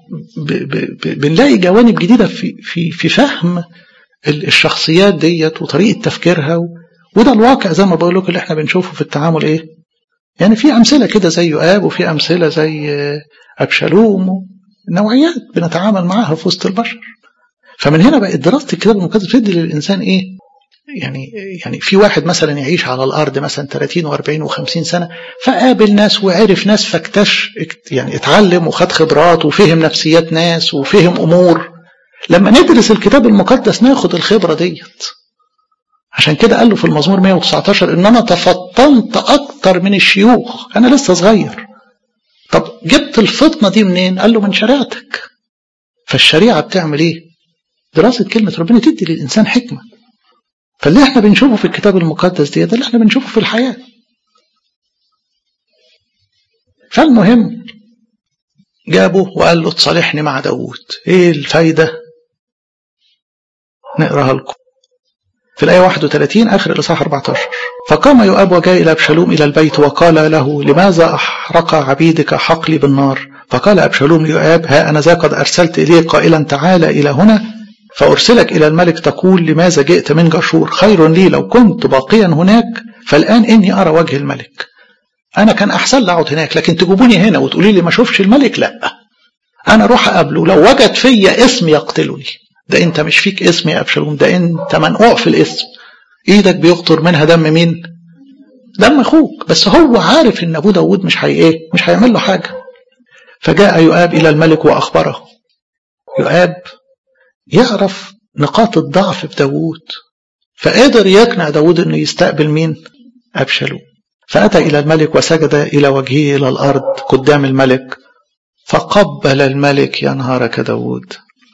بنلاقي جوانب جديدة في في في فهم الشخصيات ديت وطريقة تفكيرها وده الواقع زي ما بقول لكم اللي احنا بنشوفه في التعامل ايه يعني في أمثلة كده زي يؤاب وفي أمثلة زي أبشالوم نوعيات بنتعامل معاها في وسط البشر فمن هنا بقت دراسة الكتاب المقدس بتدي للإنسان إيه يعني يعني في واحد مثلا يعيش على الأرض مثلا 30 و40 و50 سنة فقابل ناس وعرف ناس فاكتش يعني اتعلم وخد خبرات وفهم نفسيات ناس وفهم أمور لما ندرس الكتاب المقدس ناخد الخبرة ديت عشان كده قال له في المزمور 119 ان انا تفطنت اكتر من الشيوخ انا لسه صغير طب جبت الفطنه دي منين قال له من شريعتك فالشريعه بتعمل ايه دراسه كلمه ربنا تدي للانسان حكمه فاللي احنا بنشوفه في الكتاب المقدس دي ده اللي احنا بنشوفه في الحياه فالمهم جابه وقال له تصالحني مع داوود ايه الفايده نقراها لكم في الآية 31 آخر الإصحاح 14 فقام يؤاب وجاء إلى أبشالوم إلى البيت وقال له لماذا أحرق عبيدك حقلي بالنار فقال أبشالوم ليؤاب ها أنا ذا قد أرسلت إليك قائلا تعالى إلى هنا فأرسلك إلى الملك تقول لماذا جئت من جشور خير لي لو كنت باقيا هناك فالآن إني أرى وجه الملك أنا كان أحسن لي أقعد هناك لكن تجيبوني هنا وتقولي لي ما أشوفش الملك لا أنا أروح أقابله لو وجد فيا اسم يقتلني ده انت مش فيك اسم يا ابشالوم ده انت منقوع في الاسم ايدك بيقطر منها دم مين دم اخوك بس هو عارف ان ابو داود مش هي ايه مش هيعمل له حاجه فجاء يؤاب الى الملك واخبره يؤاب يعرف نقاط الضعف في داود فقدر يقنع داود انه يستقبل مين ابشالوم فاتى الى الملك وسجد الى وجهه الى الارض قدام الملك فقبل الملك ينهارك داود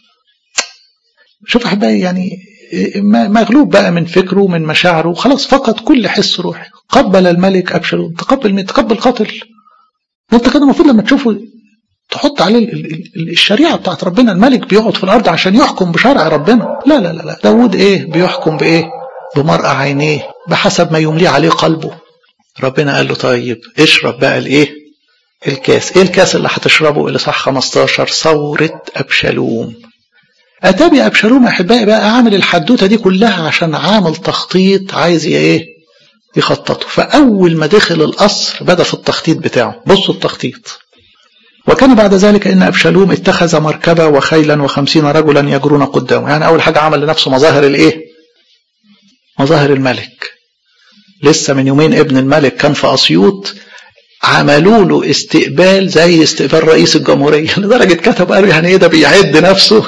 شوف احبائي يعني مغلوب بقى من فكره من مشاعره خلاص فقد كل حس روحي قبل الملك ابشالوم تقبل مين تقبل قاتل وانت كده المفروض لما تشوفه تحط عليه الشريعه بتاعت ربنا الملك بيقعد في الارض عشان يحكم بشرع ربنا لا لا لا لا داود ايه بيحكم بايه بمرأة عينيه بحسب ما يمليه عليه قلبه ربنا قال له طيب اشرب بقى الايه الكاس ايه الكاس اللي هتشربه اللي صح 15 ثورة ابشالوم اتابي ابشالوم احبائي بقى عامل الحدوته دي كلها عشان عامل تخطيط عايز ايه يخططه فاول ما دخل القصر بدا في التخطيط بتاعه بصوا التخطيط وكان بعد ذلك ان ابشالوم اتخذ مركبه وخيلا وخمسين رجلا يجرون قدامه يعني اول حاجه عمل لنفسه مظاهر الايه مظاهر الملك لسه من يومين ابن الملك كان في اسيوط عملوا له استقبال زي استقبال رئيس الجمهوريه لدرجه كتب قالوا يعني ايه ده بيعد نفسه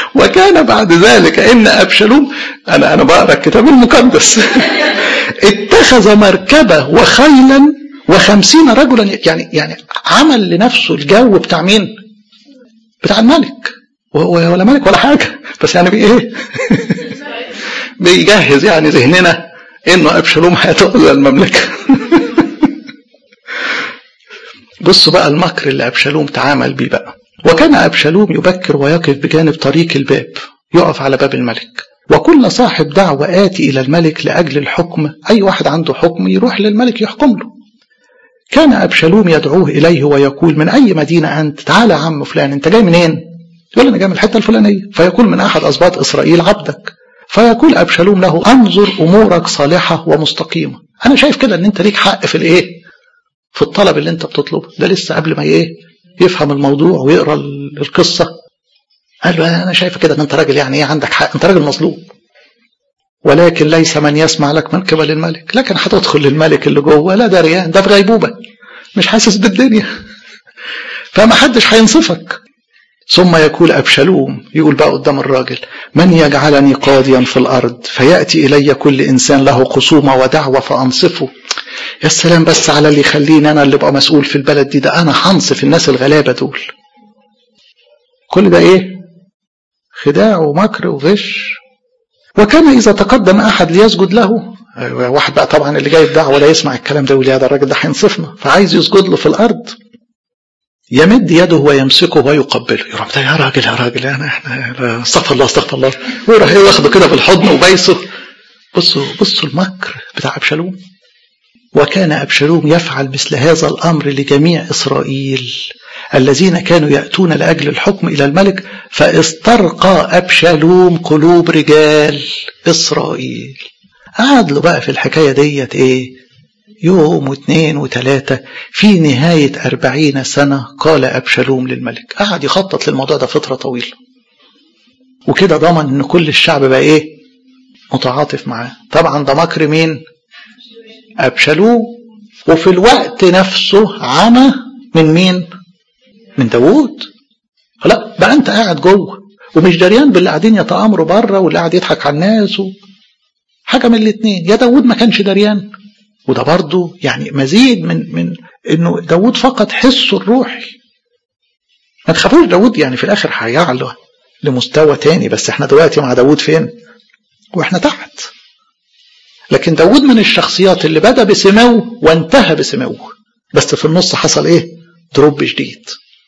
وكان بعد ذلك ان ابشالوم انا انا بقرا الكتاب المقدس واتخذ مركبة وخيلا وخمسين رجلا يعني يعني عمل لنفسه الجو بتاع مين بتاع الملك ولا ملك ولا حاجة بس يعني بإيه بيجهز يعني ذهننا انه ابشالوم هيتولى المملكة بصوا بقى المكر اللي ابشالوم تعامل بيه بقى وكان ابشالوم يبكر ويقف بجانب طريق الباب يقف على باب الملك وكل صاحب دعوة آتي إلى الملك لأجل الحكم أي واحد عنده حكم يروح للملك يحكم له كان أبشالوم يدعوه إليه ويقول من أي مدينة أنت تعال يا عم فلان أنت جاي منين يقول أنا جاي من الحتة الفلانية فيقول من أحد أسباط إسرائيل عبدك فيقول أبشالوم له أنظر أمورك صالحة ومستقيمة أنا شايف كده أن أنت ليك حق في الإيه في الطلب اللي أنت بتطلبه ده لسه قبل ما إيه يفهم الموضوع ويقرأ القصة قال له أنا شايف كده أن أنت راجل يعني إيه عندك حق أنت راجل مظلوم ولكن ليس من يسمع لك من قبل الملك لكن هتدخل للملك اللي جوه لا ده ريان ده في غيبوبة مش حاسس بالدنيا فما حدش هينصفك ثم يقول أبشلوم يقول بقى قدام الراجل من يجعلني قاضيا في الأرض فيأتي إلي كل إنسان له خصومة ودعوة فأنصفه يا سلام بس على اللي يخليني أنا اللي بقى مسؤول في البلد دي ده أنا هنصف الناس الغلابة دول كل ده إيه خداع ومكر وغش وكان إذا تقدم أحد ليسجد له واحد بقى طبعا اللي جاي الدعوة لا يسمع الكلام ده يقول يا ده الراجل ده هينصفنا فعايز يسجد له في الأرض يمد يده ويمسكه ويقبله يروح ده يا راجل يا راجل انا احنا استغفر الله استغفر الله ويروح ايه واخده كده بالحضن وبايسه بصوا بصوا المكر بتاع ابشالوم وكان ابشالوم يفعل مثل هذا الامر لجميع اسرائيل الذين كانوا ياتون لاجل الحكم الى الملك فاسترقى ابشالوم قلوب رجال اسرائيل قعد له بقى في الحكايه ديت ايه يوم واثنين وثلاثة في نهاية أربعين سنة قال أبشالوم للملك قعد يخطط للموضوع ده فترة طويلة وكده ضمن ان كل الشعب بقى ايه متعاطف معاه طبعا ده مكر مين أبشالوم وفي الوقت نفسه عمى من مين من داوود لا بقى انت قاعد جوه ومش دريان باللي قاعدين يتآمروا بره واللي قاعد يضحك على الناس و... حاجة من الاثنين يا داوود ما كانش دريان وده برضه يعني مزيد من من انه داوود فقد حسه الروحي ما تخافوش داوود يعني في الاخر هيعلى لمستوى تاني بس احنا دلوقتي مع داوود فين واحنا تحت لكن داوود من الشخصيات اللي بدا بسمو وانتهى بسمو بس في النص حصل ايه دروب جديد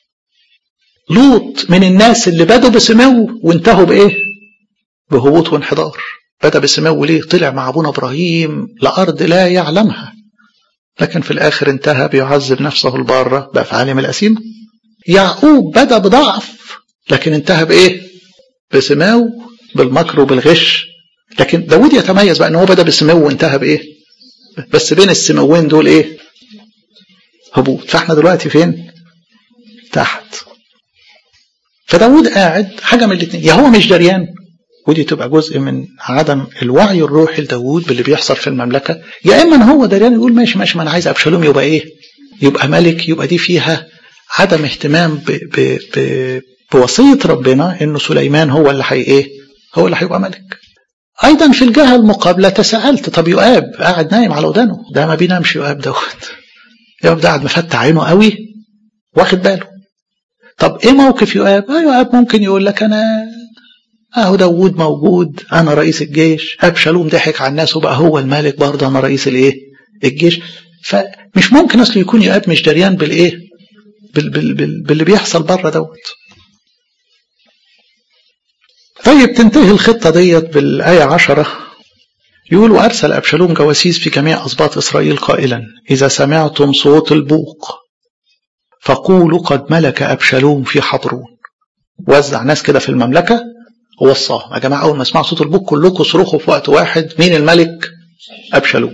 لوط من الناس اللي بدوا بسمو وانتهوا بايه بهبوط وانحدار بدا بسمو ليه طلع مع ابونا ابراهيم لارض لا يعلمها لكن في الاخر انتهى بيعذب نفسه البارة بافعالهم الاسيمه يعقوب بدا بضعف لكن انتهى بايه بسمو بالمكر وبالغش لكن داود يتميز بقى ان هو بدا بسمو وانتهى بايه بس بين السموين دول ايه هبوط فاحنا دلوقتي فين تحت فداود قاعد حاجه من الاثنين يا هو مش دريان ودي تبقى جزء من عدم الوعي الروحي لداوود باللي بيحصل في المملكه يا اما ان هو دريان يقول ماشي ماشي ما انا عايز ابشالوم يبقى ايه يبقى ملك يبقى دي فيها عدم اهتمام ب ب ب بوصيه ربنا انه سليمان هو اللي حي ايه هو اللي هيبقى ملك ايضا في الجهه المقابله تساءلت طب يؤاب قاعد نايم على ودانه ده ما بينامش يؤاب دوت يؤاب ده قاعد مفتح عينه قوي واخد باله طب ايه موقف يؤاب؟ آه يؤاب ممكن يقول لك انا اهو داوود موجود انا رئيس الجيش ابشالوم ضحك على الناس وبقى هو الملك برضه انا رئيس الايه الجيش فمش ممكن اصله يكون يؤاب مش دريان بالايه بال بال بال باللي بيحصل بره دوت طيب تنتهي الخطة ديت بالآية عشرة يقول وأرسل أبشالوم جواسيس في جميع أسباط إسرائيل قائلا إذا سمعتم صوت البوق فقولوا قد ملك أبشالوم في حضرون وزع ناس كده في المملكة ووصاهم يا جماعة أول ما اسمعوا صوت البوق كلكم صرخوا في وقت واحد مين الملك أبشالوم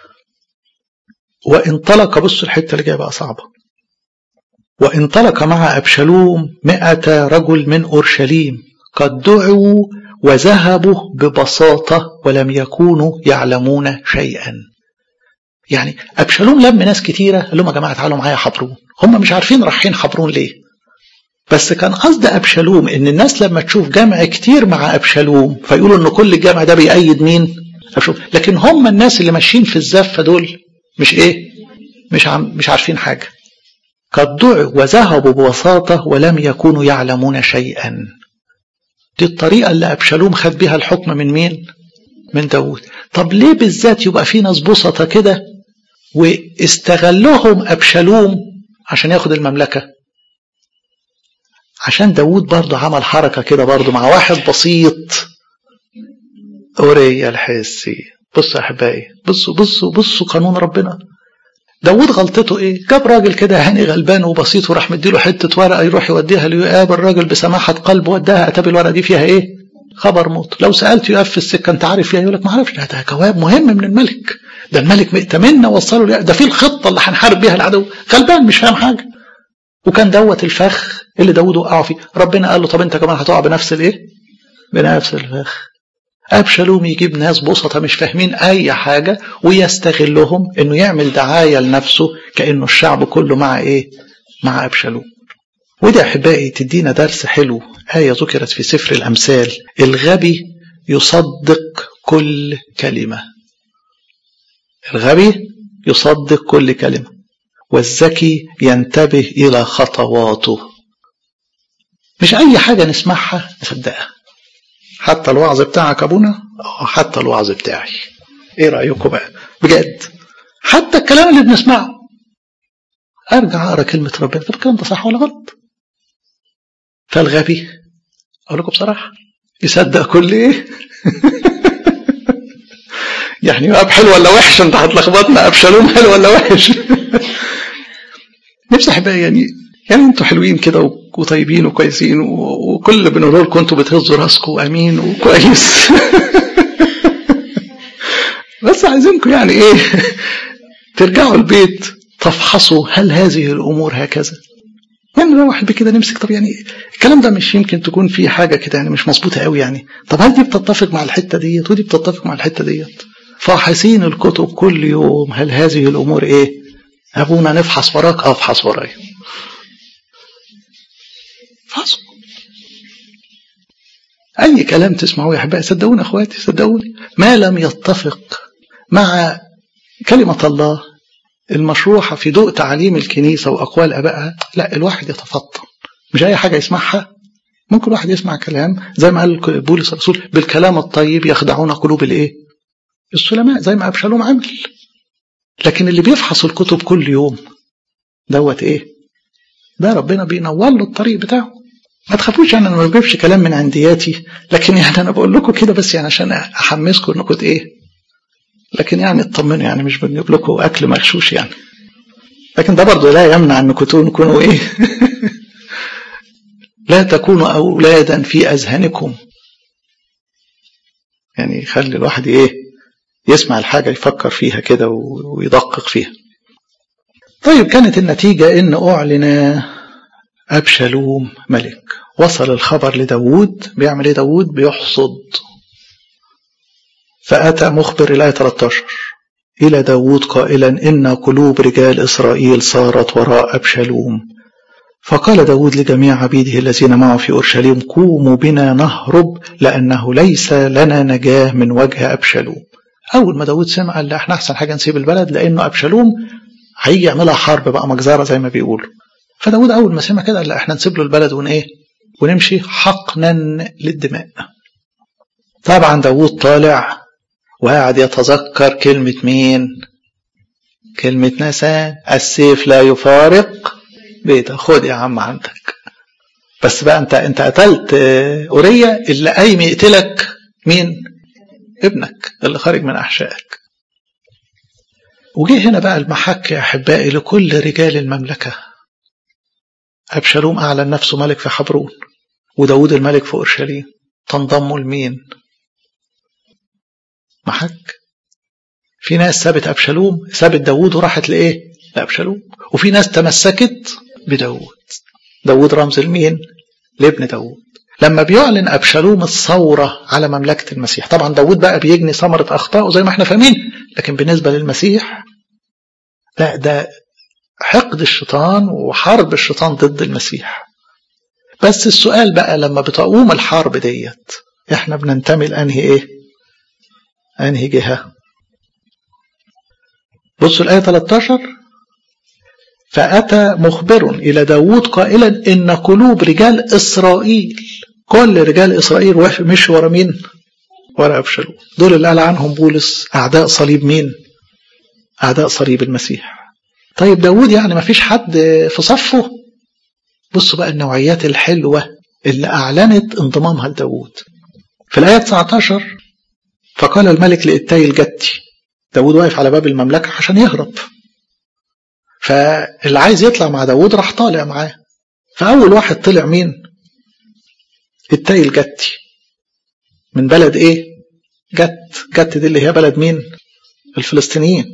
وانطلق بص الحتة اللي جاية بقى صعبة وانطلق مع أبشالوم مئة رجل من أورشليم قد دعوا وذهبوا ببساطة ولم يكونوا يعلمون شيئا يعني أبشالوم لم ناس كتيرة قال لهم يا جماعة تعالوا معايا حبرون هم مش عارفين رايحين حبرون ليه بس كان قصد أبشالوم إن الناس لما تشوف جمع كتير مع أبشالوم فيقولوا إن كل الجمع ده بيأيد مين أبشالوم لكن هم الناس اللي ماشيين في الزفة دول مش إيه مش عم مش عارفين حاجة قد دعوا وذهبوا ببساطة ولم يكونوا يعلمون شيئا دي الطريقة اللي أبشالوم خد بها الحكم من مين من داود طب ليه بالذات يبقى في ناس بسطة كده واستغلهم أبشالوم عشان ياخد المملكة عشان داود برضه عمل حركة كده برضه مع واحد بسيط أوريا الحسي بصوا يا أحبائي بصوا بصوا بصوا قانون ربنا داود غلطته ايه جاب راجل كده هاني غلبان وبسيط وراح مديله حتة ورقة يروح يوديها ليؤاب الراجل بسماحة قلب وداها اتابي الورقة دي فيها ايه خبر موت لو سألت يؤاب في السكة انت عارف فيها يقول لك ما اعرفش ده جواب مهم من الملك ده الملك مئتمنا وصله ده في الخطة اللي هنحارب بيها العدو غلبان مش فاهم حاجة وكان دوت الفخ اللي داود وقعه فيه ربنا قال له طب انت كمان هتقع بنفس الايه بنفس الفخ أبشالوم يجيب ناس بسطة مش فاهمين أي حاجة ويستغلهم إنه يعمل دعاية لنفسه كأنه الشعب كله مع إيه؟ مع أبشالوم. وده أحبائي تدينا درس حلو آية ذكرت في سفر الأمثال الغبي يصدق كل كلمة. الغبي يصدق كل كلمة والذكي ينتبه إلى خطواته. مش أي حاجة نسمعها نصدقها. حتى الوعظ بتاعك ابونا اه حتى الوعظ بتاعي ايه رايكم بقى بجد حتى الكلام اللي بنسمعه ارجع اقرا كلمه ربنا طب الكلام ده صح ولا غلط فالغبي اقول لكم بصراحه يصدق كل ايه يعني اب حلو ولا وحش انت هتلخبطنا ابشالوم حلو ولا وحش نفسي احبائي يعني يعني انتوا حلوين كده وطيبين وكويسين وكل اللي بنقوله لكم انتوا بتهزوا راسكم امين وكويس بس عايزينكم يعني ايه ترجعوا البيت تفحصوا هل هذه الامور هكذا يعني نروح بكده نمسك طب يعني الكلام ده مش يمكن تكون فيه حاجه كده يعني مش مظبوطه قوي يعني طب هل دي بتتفق مع الحته ديت ودي بتتفق مع الحته ديت فاحصين الكتب كل يوم هل هذه الامور ايه ابونا نفحص وراك اه افحص ورايا فحصوا أي كلام تسمعوه يا أحبائي صدقوني أخواتي صدقوني ما لم يتفق مع كلمة الله المشروحة في ضوء تعاليم الكنيسة وأقوال أبائها لا الواحد يتفطن مش أي حاجة يسمعها ممكن واحد يسمع كلام زي ما قال بولس الرسول بالكلام الطيب يخدعون قلوب الايه؟ السلماء زي ما ابشالوم عمل لكن اللي بيفحص الكتب كل يوم دوت ايه؟ ده ربنا بينور له الطريق بتاعه ما تخافوش انا ما بجيبش كلام من عندياتي لكن يعني انا بقول لكم كده بس يعني عشان احمسكم انكم ايه لكن يعني اطمنوا يعني مش بنجيب لكم اكل مغشوش يعني لكن ده برضه لا يمنع انكم تكونوا ايه لا تكونوا اولادا في اذهانكم يعني يخلي الواحد ايه يسمع الحاجه يفكر فيها كده ويدقق فيها طيب كانت النتيجه ان اعلن أبشالوم ملك وصل الخبر لداود بيعمل ايه داود بيحصد فأتى مخبر الآية 13 إلى داود قائلا إن قلوب رجال إسرائيل صارت وراء أبشالوم فقال داود لجميع عبيده الذين معه في أورشليم قوموا بنا نهرب لأنه ليس لنا نجاة من وجه أبشالوم أول ما داود سمع قال احنا أحسن حاجة نسيب البلد لأنه أبشالوم هيجي يعملها حرب بقى مجزرة زي ما بيقولوا فداود أول ما سمع كده قال لا احنا نسيب له البلد ون إيه ونمشي حقنا للدماء طبعا داود طالع وقاعد يتذكر كلمة مين كلمة نسان السيف لا يفارق بيتك خد يا عم عندك بس بقى انت انت قتلت اوريا اللي قايم يقتلك مين ابنك اللي خارج من احشائك وجه هنا بقى المحك يا احبائي لكل رجال المملكه ابشالوم اعلن نفسه ملك في حبرون وداود الملك في اورشليم تنضموا لمين محك في ناس سابت أبشالوم سابت داوود وراحت لإيه لأبشالوم وفي ناس تمسكت بداوود داوود رمز لمين لابن داوود لما بيعلن أبشالوم الثورة على مملكة المسيح طبعا داوود بقى بيجني ثمرة أخطائه زي ما احنا فاهمين لكن بالنسبة للمسيح لا ده حقد الشيطان وحرب الشيطان ضد المسيح بس السؤال بقى لما بتقوم الحرب ديت احنا بننتمي لأنهي ايه أنهي جهة بصوا الآية 13 فأتى مخبر إلى داود قائلا إن قلوب رجال إسرائيل كل رجال إسرائيل مش ورا مين ورا أبشالوم دول اللي قال عنهم بولس أعداء صليب مين أعداء صليب المسيح طيب داود يعني ما فيش حد في صفه بصوا بقى النوعيات الحلوة اللي أعلنت انضمامها لداود في الآية 19 فقال الملك لإتاي الجتي داود واقف على باب المملكة عشان يهرب فاللي عايز يطلع مع داود راح طالع معاه فأول واحد طلع مين إتاي الجتي من بلد إيه جت جت دي اللي هي بلد مين الفلسطينيين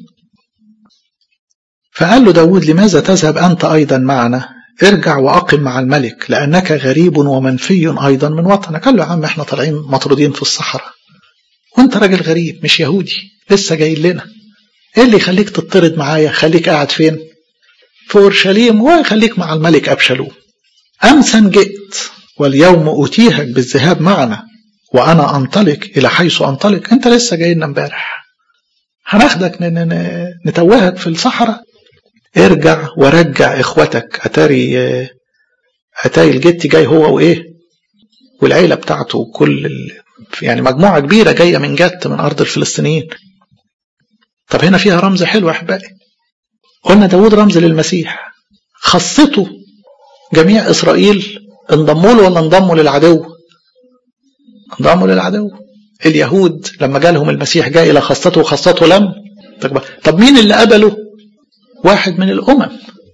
فقال له داود لماذا تذهب أنت أيضا معنا ارجع وأقم مع الملك لأنك غريب ومنفي أيضا من وطنك قال له يا عم احنا طالعين مطرودين في الصحراء وانت راجل غريب مش يهودي لسه جاي لنا ايه اللي يخليك تطرد معايا خليك قاعد فين في اورشليم وخليك مع الملك ابشالوم امسا جئت واليوم اتيهك بالذهاب معنا وانا انطلق الى حيث انطلق انت لسه جاي لنا امبارح هناخدك نتوهك في الصحراء ارجع ورجع اخوتك اتاري اتاري الجت جاي هو وايه والعيله بتاعته كل ال... يعني مجموعه كبيره جايه من جت من ارض الفلسطينيين طب هنا فيها رمز حلو يا احبائي قلنا داود رمز للمسيح خاصته جميع اسرائيل انضموا له ولا انضموا للعدو انضموا للعدو اليهود لما جالهم المسيح جاء الى خاصته وخاصته لم طب مين اللي قبله واحد من الامم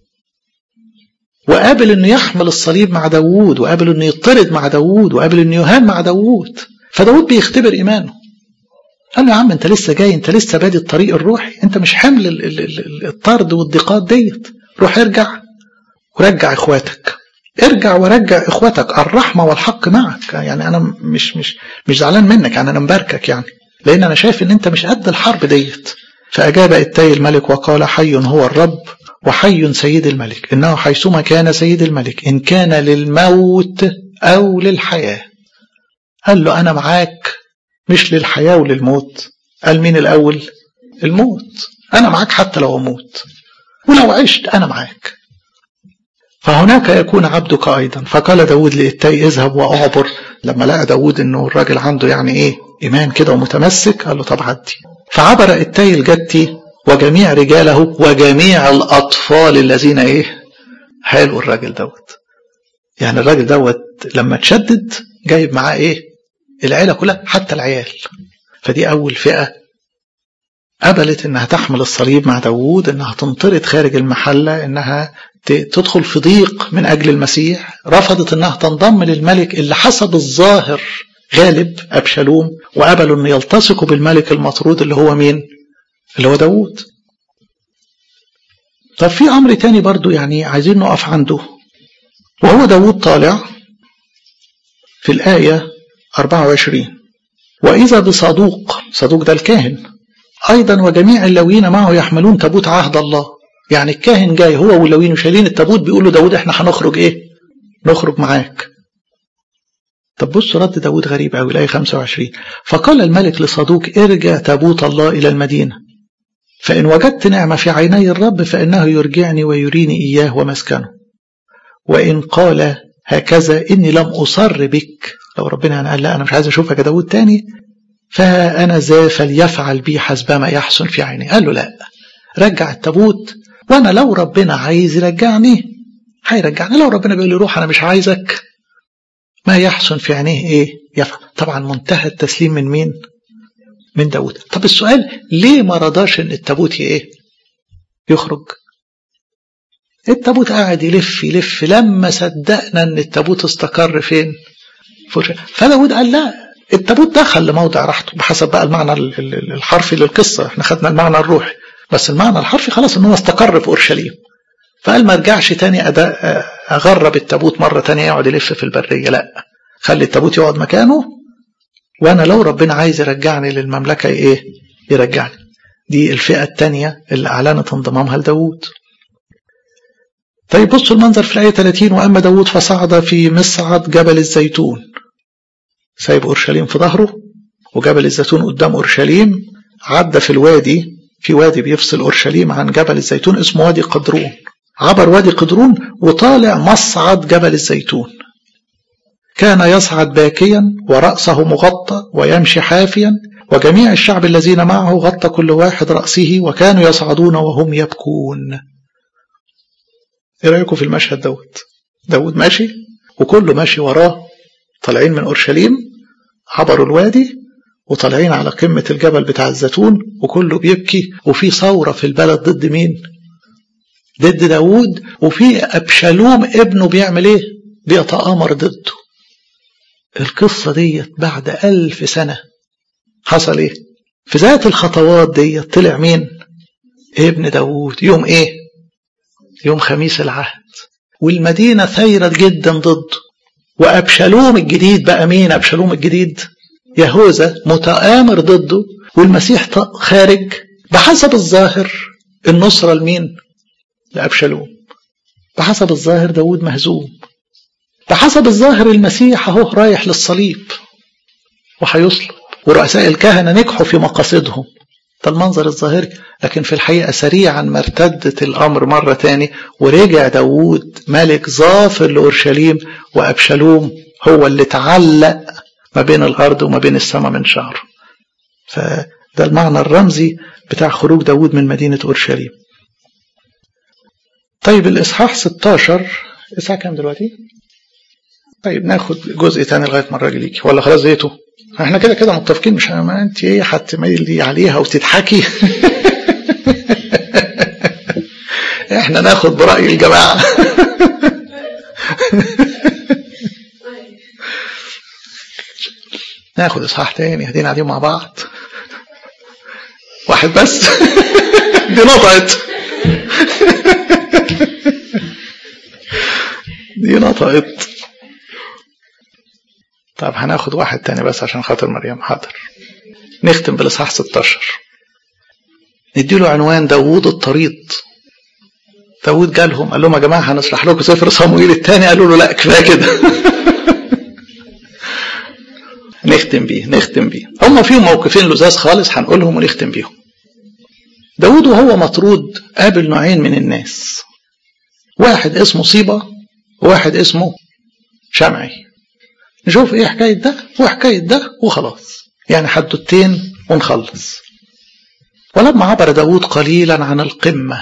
وقابل انه يحمل الصليب مع داوود وقابل انه يطرد مع داوود وقابل انه يهان مع داوود فداوود بيختبر ايمانه قال له يا عم انت لسه جاي انت لسه بادي الطريق الروحي انت مش حمل ال ال ال الطرد والضيقات ديت روح ارجع ورجع اخواتك ارجع ورجع اخواتك الرحمه والحق معك يعني انا مش مش مش زعلان منك يعني انا مباركك يعني لان انا شايف ان انت مش قد الحرب ديت فاجاب اتاي الملك وقال حي هو الرب وحي سيد الملك انه حيثما كان سيد الملك ان كان للموت او للحياه قال له انا معاك مش للحياه وللموت قال مين الاول الموت انا معاك حتى لو اموت ولو عشت انا معاك فهناك يكون عبدك أيضا فقال داود لإتاي اذهب وأعبر لما لقى داود أنه الراجل عنده يعني إيه إيمان كده ومتمسك قال له طب عدي فعبر إتاي الجتي وجميع رجاله وجميع الأطفال الذين إيه حلو الراجل دوت يعني الراجل دوت لما تشدد جايب معاه إيه العيلة كلها حتى العيال فدي أول فئة قبلت انها تحمل الصليب مع داوود انها تنطرد خارج المحله انها تدخل في ضيق من اجل المسيح رفضت انها تنضم للملك اللي حسب الظاهر غالب ابشالوم وقبلوا ان يلتصقوا بالملك المطرود اللي هو مين اللي هو داوود طب في امر تاني برضو يعني عايزين نقف عنده وهو داوود طالع في الايه 24 واذا بصدوق صدوق ده الكاهن أيضا وجميع اللاويين معه يحملون تابوت عهد الله يعني الكاهن جاي هو واللاويين وشايلين التابوت بيقول له داود احنا هنخرج ايه نخرج معاك طب بص رد داود غريب قوي الآية 25 فقال الملك لصدوق ارجع تابوت الله إلى المدينة فإن وجدت نعمة في عيني الرب فإنه يرجعني ويريني إياه ومسكنه وإن قال هكذا إني لم أصر بك لو ربنا قال لا أنا مش عايز أشوفك يا داود تاني فأنا ذا فليفعل بي حسب ما يحسن في عيني قال له لا رجع التابوت وأنا لو ربنا عايز يرجعني هيرجعني لو ربنا بيقول لي روح أنا مش عايزك ما يحسن في عينيه إيه يفعل طبعا منتهى التسليم من مين من داود طب السؤال ليه ما رضاش ان التابوت ايه يخرج التابوت قاعد يلف يلف لما صدقنا ان التابوت استقر فين فداود قال لا التابوت دخل لموضع راحته بحسب بقى المعنى الحرفي للقصة احنا خدنا المعنى الروحي بس المعنى الحرفي خلاص ان هو استقر في اورشليم فقال ما ارجعش تاني أداء اغرب التابوت مرة تانية يقعد يلف في البرية لا خلي التابوت يقعد مكانه وانا لو ربنا عايز يرجعني للمملكة ايه يرجعني دي الفئة التانية اللي اعلنت انضمامها لداود طيب بصوا المنظر في الآية 30 وأما داود فصعد في مصعد جبل الزيتون سايب أورشليم في ظهره وجبل الزيتون قدام أورشليم عدى في الوادي في وادي بيفصل أورشليم عن جبل الزيتون اسمه وادي قدرون عبر وادي قدرون وطالع مصعد جبل الزيتون كان يصعد باكيا ورأسه مغطى ويمشي حافيا وجميع الشعب الذين معه غطى كل واحد رأسه وكانوا يصعدون وهم يبكون ايه رأيكم في المشهد دوت داود ماشي وكله ماشي وراه طالعين من أورشليم عبروا الوادي وطالعين على قمة الجبل بتاع الزيتون وكله بيبكي وفي ثورة في البلد ضد مين ضد داود وفي أبشالوم ابنه بيعمل ايه بيتآمر ضده القصة ديت بعد ألف سنة حصل ايه في ذات الخطوات ديت طلع مين ابن داود يوم ايه يوم خميس العهد والمدينة ثيرت جدا ضده وأبشالوم الجديد بقى مين أبشالوم الجديد يهوذا متآمر ضده والمسيح خارج بحسب الظاهر النصرة لمين لأبشالوم بحسب الظاهر داود مهزوم بحسب الظاهر المسيح اهو رايح للصليب وهيصلب ورؤساء الكهنة نجحوا في مقاصدهم ده المنظر الظاهري لكن في الحقيقة سريعا ما ارتدت الأمر مرة تاني ورجع داود ملك ظافر لأورشليم وأبشالوم هو اللي تعلق ما بين الأرض وما بين السماء من شعره فده المعنى الرمزي بتاع خروج داود من مدينة أورشليم طيب الإصحاح 16 الساعة كام دلوقتي؟ طيب ناخد جزء تاني لغاية ما الراجل يجي ولا خلاص زيته؟ احنا كده كده متفقين مش ما انت ايه هتميلي عليها وتضحكي احنا ناخد برأي الجماعة ناخد اصحاح تاني هدينا قاعدين مع بعض واحد بس دي نطقت دي نطقت طب هناخد واحد تاني بس عشان خاطر مريم حاضر نختم بالاصحاح 16 نديله عنوان داوود الطريد داوود جالهم قال لهم يا جماعه هنشرح لكم سفر صموئيل الثاني قالوا له لا كفايه كده نختم بيه نختم بيه هم فيهم موقفين لزاز خالص هنقولهم ونختم بيهم داود وهو مطرود قابل نوعين من الناس واحد اسمه صيبة وواحد اسمه شمعي نشوف ايه حكاية ده وحكاية ده وخلاص يعني حدوتين ونخلص ولما عبر داود قليلا عن القمة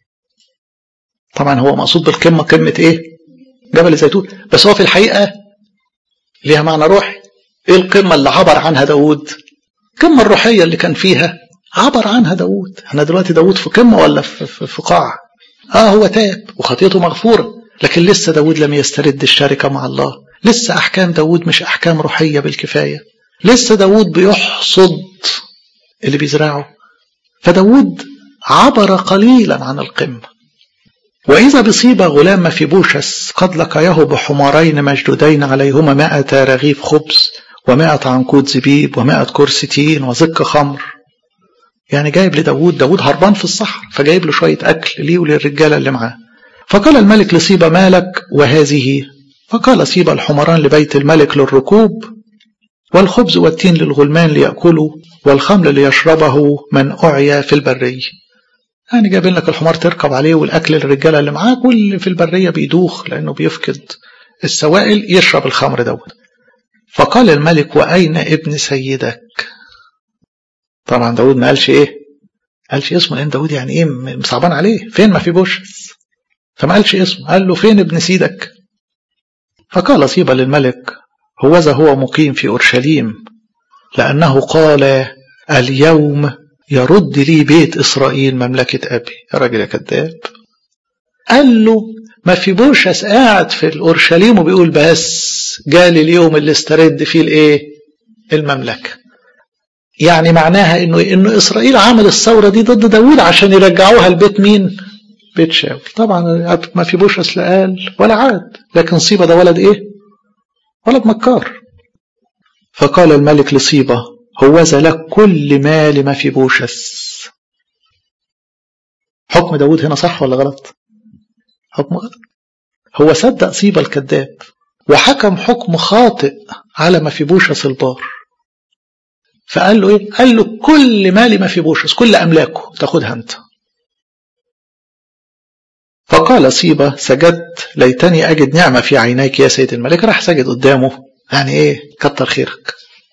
طبعا هو مقصود بالقمة قمة ايه جبل الزيتون بس هو في الحقيقة ليها معنى روحي ايه القمة اللي عبر عنها داود القمة الروحية اللي كان فيها عبر عنها داود احنا دلوقتي داود في قمة ولا في, في, في قاع اه هو تاب وخطيته مغفورة لكن لسه داود لم يسترد الشركة مع الله لسه أحكام داود مش أحكام روحية بالكفاية لسه داود بيحصد اللي بيزرعه فداود عبر قليلا عن القمة وإذا بصيب غلام في بوشس قد لقيه بحمارين مشدودين عليهما مائة رغيف خبز ومائة عنقود زبيب ومائة كرس تين وزك خمر يعني جايب لداود داود هربان في الصحراء فجايب له شوية أكل ليه وللرجالة اللي معاه فقال الملك لصيبة مالك وهذه فقال سيب الحمران لبيت الملك للركوب والخبز والتين للغلمان ليأكلوا والخمر ليشربه من أعيا في البرية يعني جايبين لك الحمار تركب عليه والأكل للرجالة اللي معاك واللي في البرية بيدوخ لأنه بيفقد السوائل يشرب الخمر دوت فقال الملك وأين ابن سيدك طبعا داود ما قالش ايه قالش اسمه لان داود يعني ايه مصعبان عليه فين ما في بوشس فما قالش اسمه قال له فين ابن سيدك فقال صيبة للملك هوذا هو مقيم في أورشليم لأنه قال اليوم يرد لي بيت إسرائيل مملكة أبي يا راجل يا كذاب قال له ما في بوشس قاعد في الأورشليم وبيقول بس جالي اليوم اللي استرد فيه الايه المملكة يعني معناها انه انه اسرائيل عمل الثوره دي ضد داوود عشان يرجعوها لبيت مين بيت شاول طبعا ما في بوشس لا قال ولا عاد لكن صيبة ده ولد ايه ولد مكار فقال الملك لصيبة هوذا لك كل مال ما في بوشس حكم داود هنا صح ولا غلط حكم غلط هو صدق صيبة الكذاب وحكم حكم خاطئ على ما في بوشس البار فقال له ايه قال له كل مالي ما في بوشس كل املاكه تاخدها انت فقال صيبة سجدت ليتني أجد نعمة في عينيك يا سيد الملك راح سجد قدامه يعني إيه كتر خيرك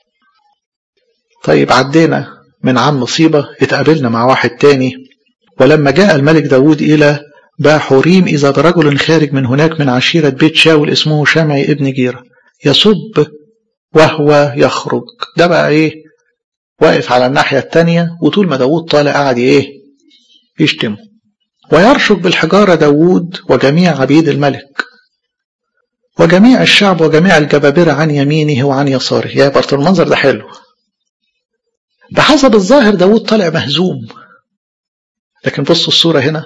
طيب عدينا من عم صيبة اتقابلنا مع واحد تاني ولما جاء الملك داود إلى باحوريم إذا برجل خارج من هناك من عشيرة بيت شاول اسمه شمعي ابن جيرة يصب وهو يخرج ده بقى إيه واقف على الناحية التانية وطول ما داود طالع قاعد إيه يشتمه ويرشق بالحجارة داود وجميع عبيد الملك وجميع الشعب وجميع الجبابرة عن يمينه وعن يساره يا برضه المنظر ده حلو بحسب الظاهر داود طالع مهزوم لكن بصوا الصورة هنا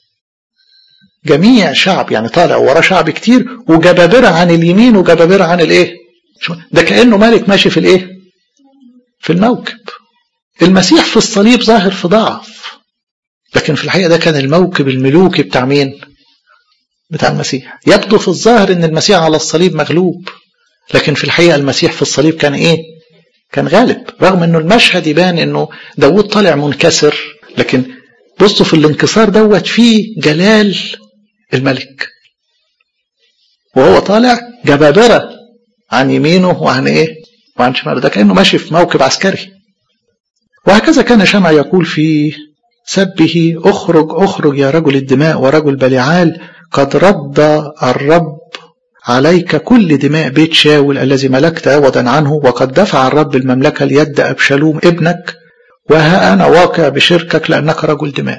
جميع شعب يعني طالع وراه شعب كتير وجبابرة عن اليمين وجبابرة عن الايه ده كأنه ملك ماشي في الايه في الموكب المسيح في الصليب ظاهر في ضعف لكن في الحقيقة ده كان الموكب الملوكي بتاع مين بتاع المسيح يبدو في الظاهر ان المسيح على الصليب مغلوب لكن في الحقيقة المسيح في الصليب كان ايه كان غالب رغم انه المشهد يبان انه داود طالع منكسر لكن بصوا في الانكسار دوت فيه جلال الملك وهو طالع جبابرة عن يمينه وعن ايه وعن شماله ده كأنه ماشي في موكب عسكري وهكذا كان شمع يقول في سبه اخرج اخرج يا رجل الدماء ورجل بلعال قد رد الرب عليك كل دماء بيت شاول الذي ملكت عوضا عنه وقد دفع الرب المملكة ليد أبشالوم ابنك وها أنا واقع بشركك لأنك رجل دماء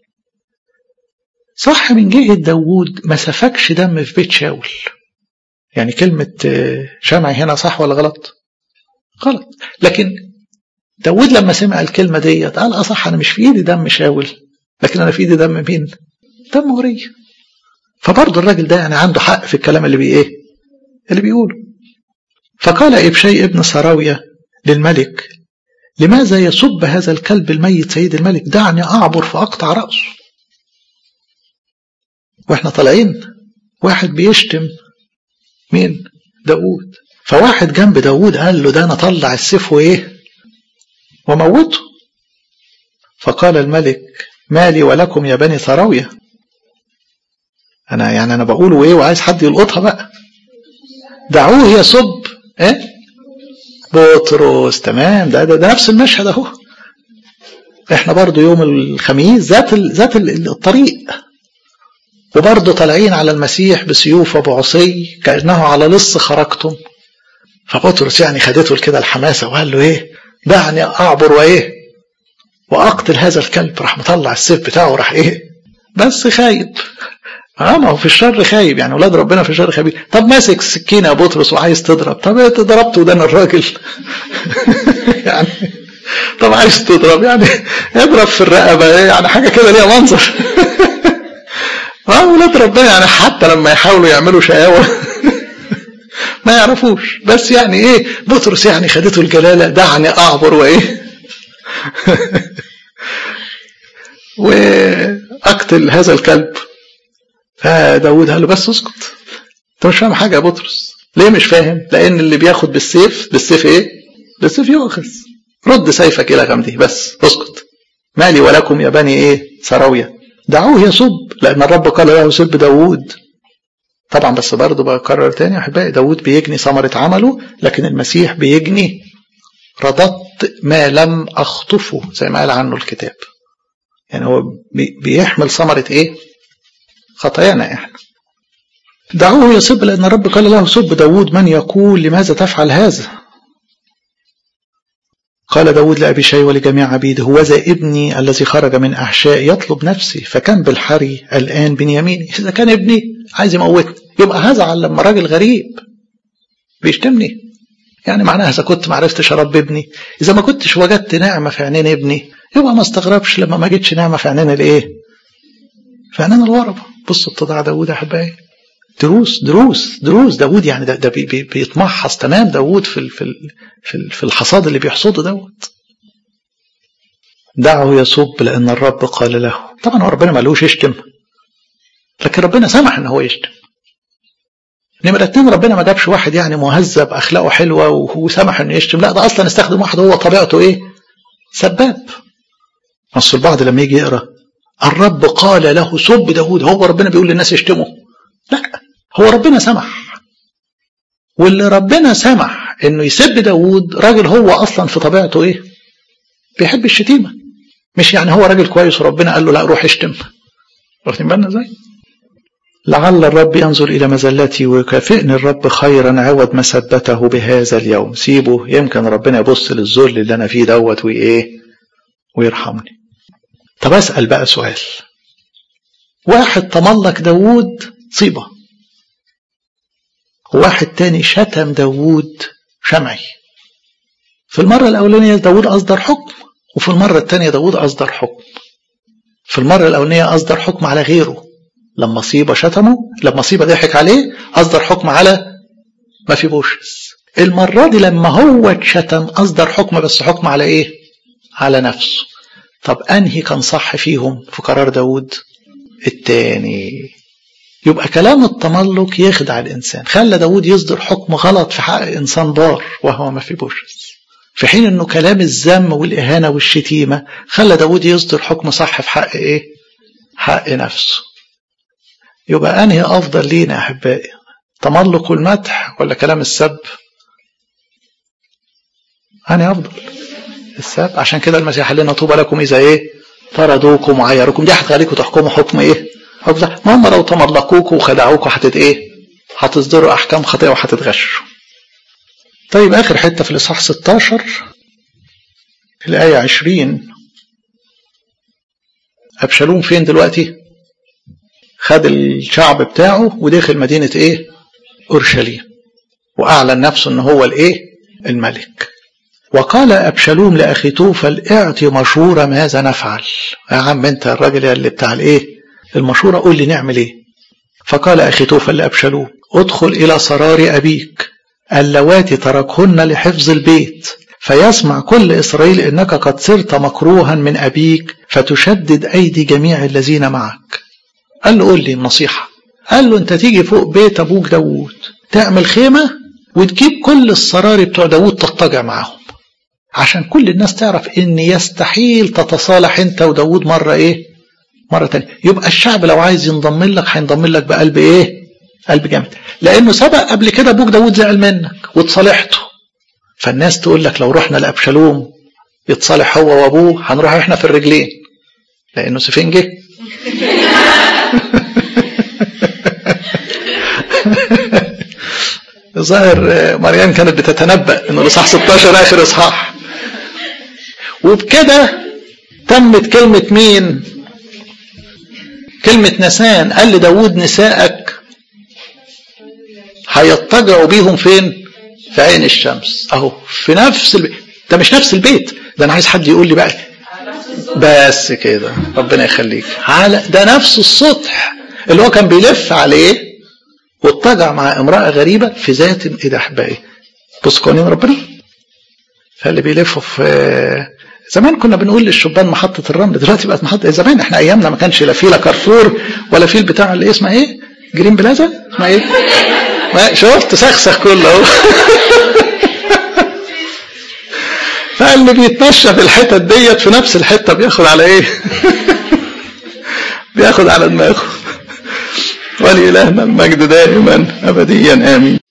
صح من جهة داوود ما سفكش دم في بيت شاول يعني كلمة شمعي هنا صح ولا غلط غلط لكن داود لما سمع الكلمة ديت قال أصح أنا مش في إيدي دم شاول لكن أنا في إيدي دم مين دم ورية فبرضه الراجل ده يعني عنده حق في الكلام اللي بي إيه اللي بيقوله فقال إبشي ابن سراوية للملك لماذا يسب هذا الكلب الميت سيد الملك دعني أعبر فأقطع رأسه واحنا طالعين واحد بيشتم مين داود فواحد جنب داود قال له ده انا طلع السيف وايه وموته فقال الملك مالي ولكم يا بني ثراوية انا يعني انا بقول وايه وعايز حد يلقطها بقى دعوه يصب ايه بطرس تمام ده, ده, ده نفس المشهد اهو احنا برضو يوم الخميس ذات ذات الطريق وبرضه طالعين على المسيح بسيوف وبعصي كأنه على لص خرجتم فبطرس يعني خدته كده الحماسة وقال له ايه دعني اعبر وايه واقتل هذا الكلب راح مطلع السيف بتاعه راح ايه بس خايب اه ما هو في الشر خايب يعني اولاد ربنا في الشر خايبين طب ماسك سكينه يا بطرس وعايز تضرب طب انت ضربت ودان الراجل يعني طب عايز تضرب يعني اضرب في الرقبه يعني حاجه كده ليها منظر اه ولاد ربنا يعني حتى لما يحاولوا يعملوا شقاوه ما يعرفوش بس يعني ايه بطرس يعني خدته الجلاله دعني اعبر وايه واقتل هذا الكلب فداود قال له بس اسكت انت مش فاهم حاجه يا بطرس ليه مش فاهم لان اللي بياخد بالسيف بالسيف ايه بالسيف يؤخذ رد سيفك الى غمده بس اسكت مالي ولكم يا بني ايه سراويه دعوه يصب لأن الرب قال له سب داوود طبعا بس برضه بكرر تاني أحبائي داوود بيجني ثمرة عمله لكن المسيح بيجني رددت ما لم أخطفه زي ما قال عنه الكتاب يعني هو بيحمل ثمرة إيه خطايانا إحنا دعوه يصب لأن الرب قال له سب داوود من يقول لماذا تفعل هذا قال داود لأبي شي ولجميع عبيده هوذا ابني الذي خرج من أحشاء يطلب نفسي فكان بالحري الآن بنياميني إذا كان ابني عايز يموتني يبقى هزعل لما راجل غريب بيشتمني يعني معناها إذا كنت ما عرفتش أربي ابني إذا ما كنتش وجدت نعمة في عينين ابني يبقى ما استغربش لما ما جتش نعمة في عينين الإيه؟ في عينين الوربة بصوا اتضاع داود يا حبايبي دروس دروس دروس داود يعني ده, ده بي بي بيتمحص تمام داود في في في, في الحصاد اللي بيحصده دوت دعه يصب لأن الرب قال له طبعا هو ربنا ما قالوش يشتم لكن ربنا سمح ان هو يشتم نمرة اتنين ربنا ما جابش واحد يعني مهذب اخلاقه حلوه وسمح انه يشتم لا ده اصلا استخدم واحد هو طبيعته ايه؟ سباب اصل البعض لما يجي يقرا الرب قال له سب داود هو ربنا بيقول للناس يشتموا لا هو ربنا سمح واللي ربنا سمح انه يسب داود راجل هو اصلا في طبيعته ايه بيحب الشتيمه مش يعني هو راجل كويس وربنا قال له لا روح اشتم واخدين بالنا ازاي لعل الرب ينظر الى مزلتي ويكافئني الرب خيرا عوض مسبته بهذا اليوم سيبه يمكن ربنا يبص للذل اللي انا فيه دوت وايه ويرحمني طب اسال بقى سؤال واحد تملك داوود صيبه وواحد تاني شتم داوود شمعي في المرة الأولانية داوود أصدر حكم وفي المرة الثانية داوود أصدر حكم في المرة الأولانية أصدر حكم على غيره لما صيبة شتمه لما صيبة ضحك عليه أصدر حكم على ما في بوشس المرة دي لما هو اتشتم أصدر حكم بس حكم على إيه على نفسه طب أنهي كان صح فيهم في قرار داود التاني يبقى كلام التملق يخدع الإنسان خلى داود يصدر حكم غلط في حق إنسان بار وهو ما في بوشس في حين أنه كلام الذم والإهانة والشتيمة خلى داود يصدر حكم صح في حق إيه حق نفسه يبقى أنهي أفضل لينا أحبائي تملق المدح ولا كلام السب أنهي أفضل السب عشان كده المسيح قال لنا طوبى لكم إذا إيه طردوكم وعيروكم دي هتخليكم تحكموا حكم إيه حكم ما هم لو تملقوكم وخدعوكم هتت إيه هتصدروا أحكام خطيئة وهتتغشوا طيب آخر حتة في الإصحاح 16 الآية 20 أبشالوم فين دلوقتي؟ خد الشعب بتاعه ودخل مدينة إيه؟ أورشليم وأعلن نفسه إن هو الإيه؟ الملك وقال أبشالوم لأخي توفل اعطي مشورة ماذا نفعل يا عم أنت الراجل اللي بتاع الإيه؟ المشورة قول لي نعمل إيه؟ فقال أخي توفل لأبشالوم ادخل إلى سرار أبيك اللواتي تركهن لحفظ البيت فيسمع كل إسرائيل إنك قد صرت مكروها من أبيك فتشدد أيدي جميع الذين معك قال له قول لي النصيحة قال له أنت تيجي فوق بيت أبوك داوود تعمل خيمة وتجيب كل السراري بتوع داوود تضطجع معاهم عشان كل الناس تعرف إن يستحيل تتصالح أنت وداوود مرة إيه مرة تانية يبقى الشعب لو عايز ينضم لك هينضم لك بقلب إيه قلب جامد لانه سبق قبل كده ابوك داود زعل منك وتصالحته فالناس تقول لك لو رحنا لابشالوم يتصالح هو وابوه هنروح احنا في الرجلين لانه سفنجه ظاهر مريم كانت بتتنبأ انه الاصحاح 16 اخر اصحاح وبكده تمت كلمة مين؟ كلمة نسان قال لداود نسائك هيضطجعوا بيهم فين في عين الشمس اهو في نفس البيت ده مش نفس البيت ده انا عايز حد يقول لي بقى بس كده ربنا يخليك على ده نفس السطح اللي هو كان بيلف عليه واضطجع مع امرأة غريبة في ذات ايه ده احبائي بص قوانين ربنا فاللي بيلفوا في زمان كنا بنقول للشبان محطة الرمل دلوقتي بقت محطة زمان احنا ايامنا ما كانش لا في لا كارفور ولا في البتاع اللي اسمها ايه جرين بلازا اسمها ايه ما شفت سخسخ كله اهو فاللي بيتمشى في الحتت ديت في نفس الحته بياخد على ايه؟ بياخد على دماغه ولإلهنا المجد دائما ابديا امين